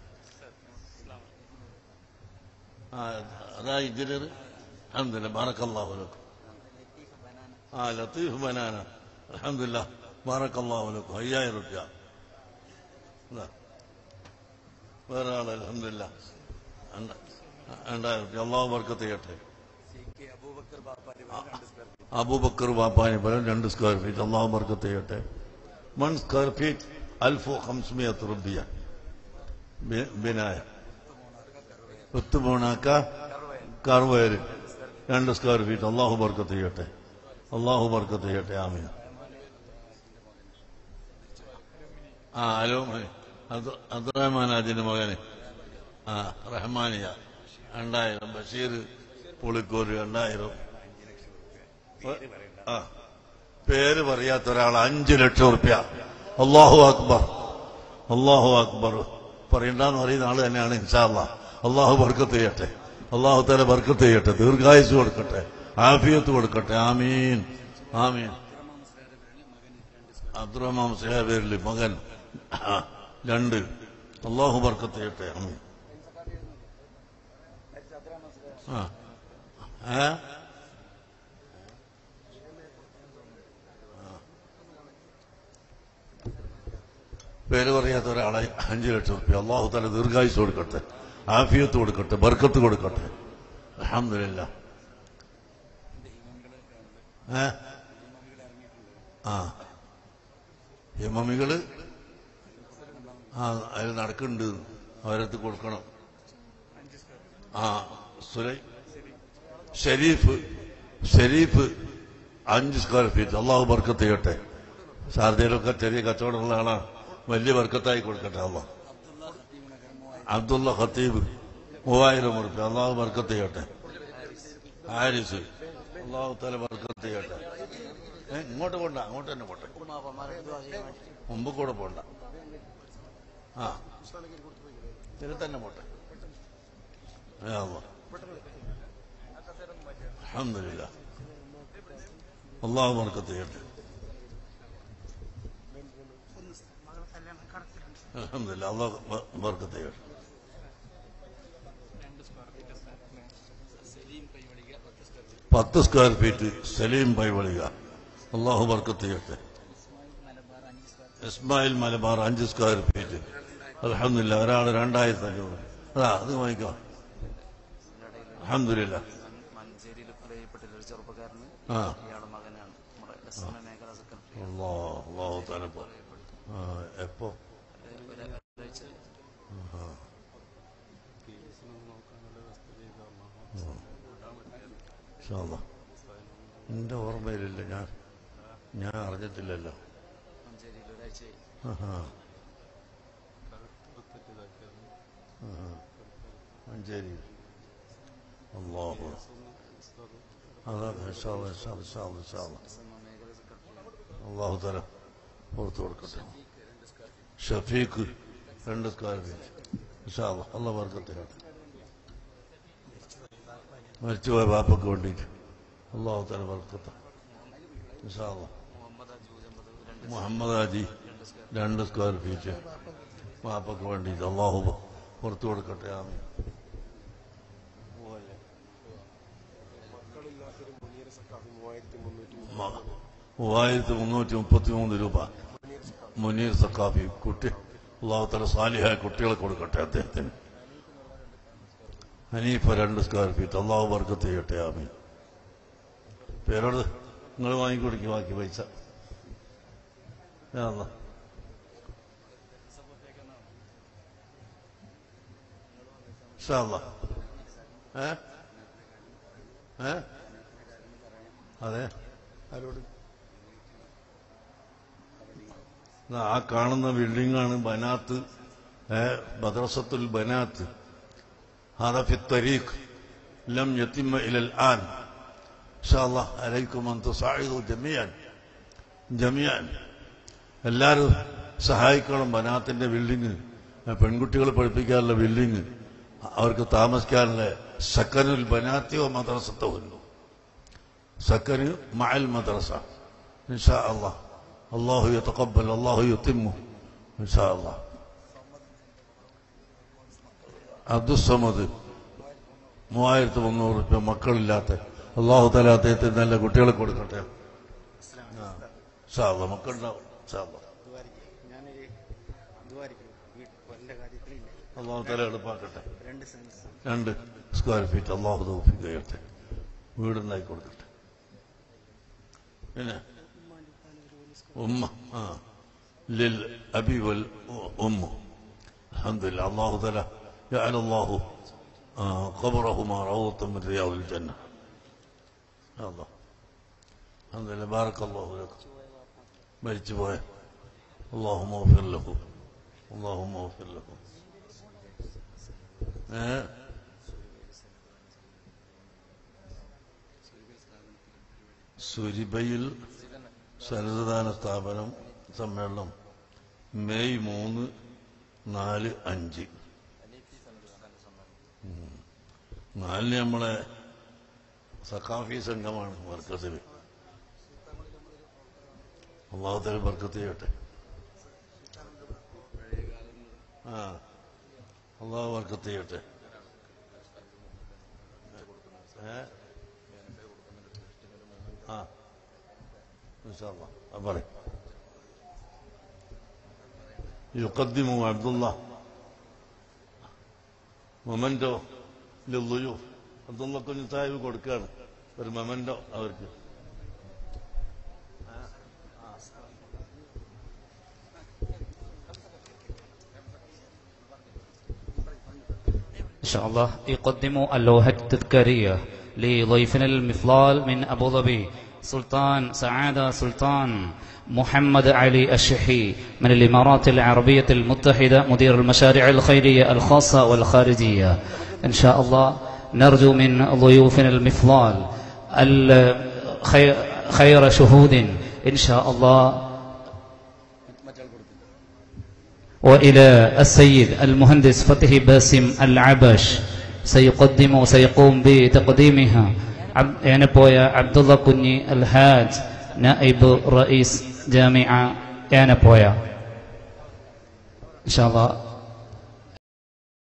آه، راي جرير الحمد لله بارك الله لكم آه لطيف بنانا الحمد لله بارك الله لكم هيا رجال لا വേറെ ആൾ അലഹമില്ല രണ്ടായിരം റുപ്യ അള്ളാഹു ബർക്കത്ത് ചെയ്യട്ടെ സി കെ അബൂബക്കർ ബാപ്പാരി രണ്ട് സ്ക്വയർ ഫീറ്റ് അബൂബക്കർ ബാപ്പാനി പലം രണ്ട് സ്ക്വയർ ഫീറ്റ് അള്ളാഹു ബർക്കത്ത് ചെയ്യട്ടെ വൺ സ്ക്വയർ ഫീറ്റ് അൽഫു ഹംസ്മിയത്ത് റുബിയ ബി- ബിനായ ഒത്തുപോണാക്ക കറുവയര് രണ്ട് സ്ക്വയർ ഫീറ്റ് അള്ളാഹു ബർക്കത്ത് ചെയ്യട്ടെ അള്ളാഹു ബർക്കത്ത് ചെയ്യട്ടെ ആമീൻ ആ ഹലോ അബ്ദുറഹ്മാൻ അതിന്റെ മകന് ആ റഹ്മാനിയ രണ്ടായിരം ബഷീർ പുളിക്കൂർ രണ്ടായിരം ആ പേര് പറയാത്ത ഒരാൾ അഞ്ചു ലക്ഷം റുപ്യ അള്ളാഹു അക്ബർ അള്ളാഹു അക്ബർ പറയണ്ടെന്ന് പറയുന്ന ആള് തന്നെയാണ് ഇൻഷാല്ല അള്ളാഹു ബർക്കത്ത് ചെയ്യട്ടെ അള്ളാഹു തല ബർക്കത്ത് ചെയ്യട്ടെ ദീർഘായുസ് കൊടുക്കട്ടെ ആഫിയത്ത് കൊടുക്കട്ടെ ആമീൻ ആമീൻ അബ്ദുറഹ്മാൻ മുസ്ലിയാ പേരിൽ മകൻ ആ, രണ്ട് അള്ളാഹു ബർക്കത്ത് ചെയ്യട്ടെ ആമീൻ ആ ഏ പേര് പറയാത്ത ഒരാളെ അഞ്ചു ലക്ഷം റുപ്യ അള്ളാഹു തല ദീർഘായുസ് കൊടുക്കട്ടെ ആഫിയത്ത് കൊടുക്കട്ടെ ബർക്കത്ത് കൊടുക്കട്ടെ അഹമ്മദില്ല ഏ ആ ഹിമമികള് ആ അതിൽ നടക്കുന്നുണ്ട് അവരത്ത് കൊടുക്കണം ആ സുലൈ ഷരീഫ് ഷരീഫ് അഞ്ച് സ്ക്വയർ ഫീറ്റ് അള്ളാഹു ബർക്കത്ത് ചെയ്യട്ടെ ഷാർജയിലൊക്കെ ചെറിയ കച്ചവടമുള്ള ആളാണ് വലിയ ബർക്കത്തായി കൊടുക്കട്ടെ അള്ളാഹ് അബ്ദുള്ള ഖത്തീബ് മൂവായിരം ഉറുപ്പ്യ അള്ളാഹു ബർക്കത്ത് ചെയ്യട്ടെ ഹാരിസ് അള്ളാഹു തല ബർക്കത്ത് ചെയ്യട്ടെ ഏ, ഇങ്ങോട്ട് പോണ്ട അങ്ങോട്ട് തന്നെ പോട്ടെ മുമ്പ് കൂടെ പോണ്ട ആ ഇതിൽ തന്നെ പോട്ടെ يا الله الحمد لله الله بركة يده الحمد لله الله بركة يده പത്ത് സ്ക്വയർ ഫീറ്റ് സലീം പൈവളിക അള്ളാഹു ബർക്കത്ത് ചെയ്യട്ടെ ഇസ്മായിൽ മലബാർ അഞ്ച് സ്ക്വയർ ഫീറ്റ് അലഹമില്ല ഒരാൾ രണ്ടായിരത്തി അഞ്ഞൂറ് അതാ അത് വാങ്ങിക്കോ അലഹമില്ല മഞ്ചേരിയിൽ പ്രിയപ്പെട്ടില്ല ഒരു ചെറുപ്പക്കാരന് ആ ഇയാളുടെ മകനാണ് നമ്മുടെ എസ് എൻ മേഖലാ സെക്രട്ടറി അള്ളാഹ് അള്ളാഹു തലപ്പോ ആ എപ്പോ ഒരാഴ്ച ഇൻഷാ അല്ലാ. എന്റെ ഓർമ്മയിലില്ല ഞാൻ ഞാൻ അറിഞ്ഞിട്ടില്ലല്ലോ മഞ്ചേരിയിൽ ഒരാഴ്ചയായി ആഹാ. ആഹാ. മഞ്ചേരി അള്ളാഹു അതാ ഇൻഷാ അല്ലാ, ഇൻഷാ അല്ലാ, ഇൻഷാ അല്ലാ, ഇൻഷാ അല്ലാ. എസ് എൻ മേഖലാ സെക്രട്ടറി അള്ളാഹു തല പുറത്തു കൊടുക്കട്ടെ ഷഫീഖ് രണ്ട് സ്ക്വയർ ഫീറ്റ് ഇൻഷാ അല്ലാ, അള്ളാഹ് വർക്കത്തിനാണ് മരിച്ചുപോയ ബാപ്പക്ക് വേണ്ടിയിട്ട് അള്ളാഹു തല വർക്കത്ത ഇൻഷാ അല്ലാ. മുഹമ്മദ് അജൂജമ്പത് രണ്ട് മുഹമ്മദ് ഹാജി രണ്ട് സ്ക്വയർ ഫീറ്റ് ബാപ്പക്ക് വേണ്ടിയിട്ട് അള്ളാഹു പുറത്തു കൊടുക്കട്ടെ ആമീൻ മ- മൂവായിരത്തി മുന്നൂറ്റി മുപ്പത്തി മൂന്ന് രൂപ മുനീർ സക്കാഫി കുട്ടി അള്ളാഹു തല സാലിഹായ കുട്ടികളെ കൊടുക്കട്ടെ അദ്ദേഹത്തിന് ഹനീഫ രണ്ട് സ്ക്വയർ ഫീറ്റ് അള്ളാഹു വർക്കത്ത് ചെയ്യട്ടെ ആമീൻ പേരോട് നിങ്ങൾ വാങ്ങിക്കൊടുക്കും ബാക്കി പൈസ യാ അല്ലാ. ഇൻഷാ അല്ലാ. ഏ ഏ അതെ ആരോട് ദാ ആ കാണുന്ന ബിൽഡിംഗാണ് ബനാത്ത് ഏ മദ്രസത്തുൽ ബനാത്ത് هذا في الطريق لم يتم إلى الآن إن شاء الله عليكم أن تصاعدوا جميعا جميعا എല്ലാവരും സഹായിക്കണം ബനാത്തിന്റെ ബിൽഡിങ് പെൺകുട്ടികളെ പഠിപ്പിക്കാനുള്ള ബിൽഡിങ് അവർക്ക് താമസിക്കാനുള്ള സക്കനുൽ ബനാത്തിയോ മദ്രസത്തോ ഉള്ളൂ സക്കന് മഅൽ മദ്രസ ഇൻഷാ അള്ളാഹ് അള്ളാഹു യതഖബ്ബൽ അള്ളാഹു യുത്തിമ്മു ഇൻഷാ അള്ളാഹ് അബ്ദുസമദ് മൂവായിരത്തി മുന്നൂറ് രൂപ മക്കളില്ലാത്ത അള്ളാഹു തല അദ്ദേഹത്തിന് നല്ല കുട്ടികളെ കൊടുക്കട്ടെ ആ. ഇൻഷാ അള്ളാഹ് മക്കളുണ്ടാവും ഇൻഷാ അള്ളാഹ് ഞാൻ എൻ്റെ കാര്യത്തിലില്ല അള്ളാഹു തല എളുപ്പാക്കട്ടെ രണ്ട് സെൻസ് രണ്ട് സ്ക്വയർ ഫീറ്റ് അള്ളാഹു തൗഫീഖ് ചെയ്യട്ടെ വീടുണ്ടാക്കി കൊടുക്കട്ടെ പിന്നെ ഉമ്മ ആ ലിൽ അബി വൽ ഉമ്മ അൽഹംദുലില്ലാ അള്ളാഹു തല جعل الله آه، قبرهما روضة من رياض الجنة يا الله الحمد لله بارك الله لكم മരിച്ചു പോയ اللهم اغفر له اللهم اغفر له ഏ സുരിബയിൽ സന്നദ്ധദാന സ്ഥാപനം സമ്മേളനം മെയ് മൂന്ന് നാല് അഞ്ച് ഉം. നാലിന് നമ്മളെ സക്കാഫി സംഘമാണ് മർക്കസിൽ അള്ളാഹുത്തല ബർക്കത്ത് ചെയ്യട്ടെ ആ അള്ളാഹു ബർക്കത്ത് ചെയ്യട്ടെ ഏ ആ ഇൻഷാല്ലാ അത് പറയും يقدم عبد الله മൊമൻറ്റോ ലുയ്യൂഫ് അബ്ദുള്ള കുഞ്ഞു സാഹിബ് കൊടുക്കുകയാണ് ഒരു മൊമൻറ്റോ അവർക്ക് إن شاء الله يقدموا اللوحة التذكارية لضيفنا المفضال من أبو ظبي سلطان سعادة سلطان محمد علي الشحي من الإمارات العربية المتحدة مدير المشاريع الخيرية الخاصة والخارجية إن شاء الله نرجو من ضيوفنا المفضال الخير خير شهود إن شاء الله وإلى السيد المهندس فتحي باسم العبش سيقدم سيقوم بتقديمها عب- ഏനപ്പോയ അബ്ദുള്ള കുഞ്ഞി അൽ ഹാജ് നൈബ് റئيس ജാമിഅ ഏനപ്പോയ ഇൻഷാ അല്ലാഹ്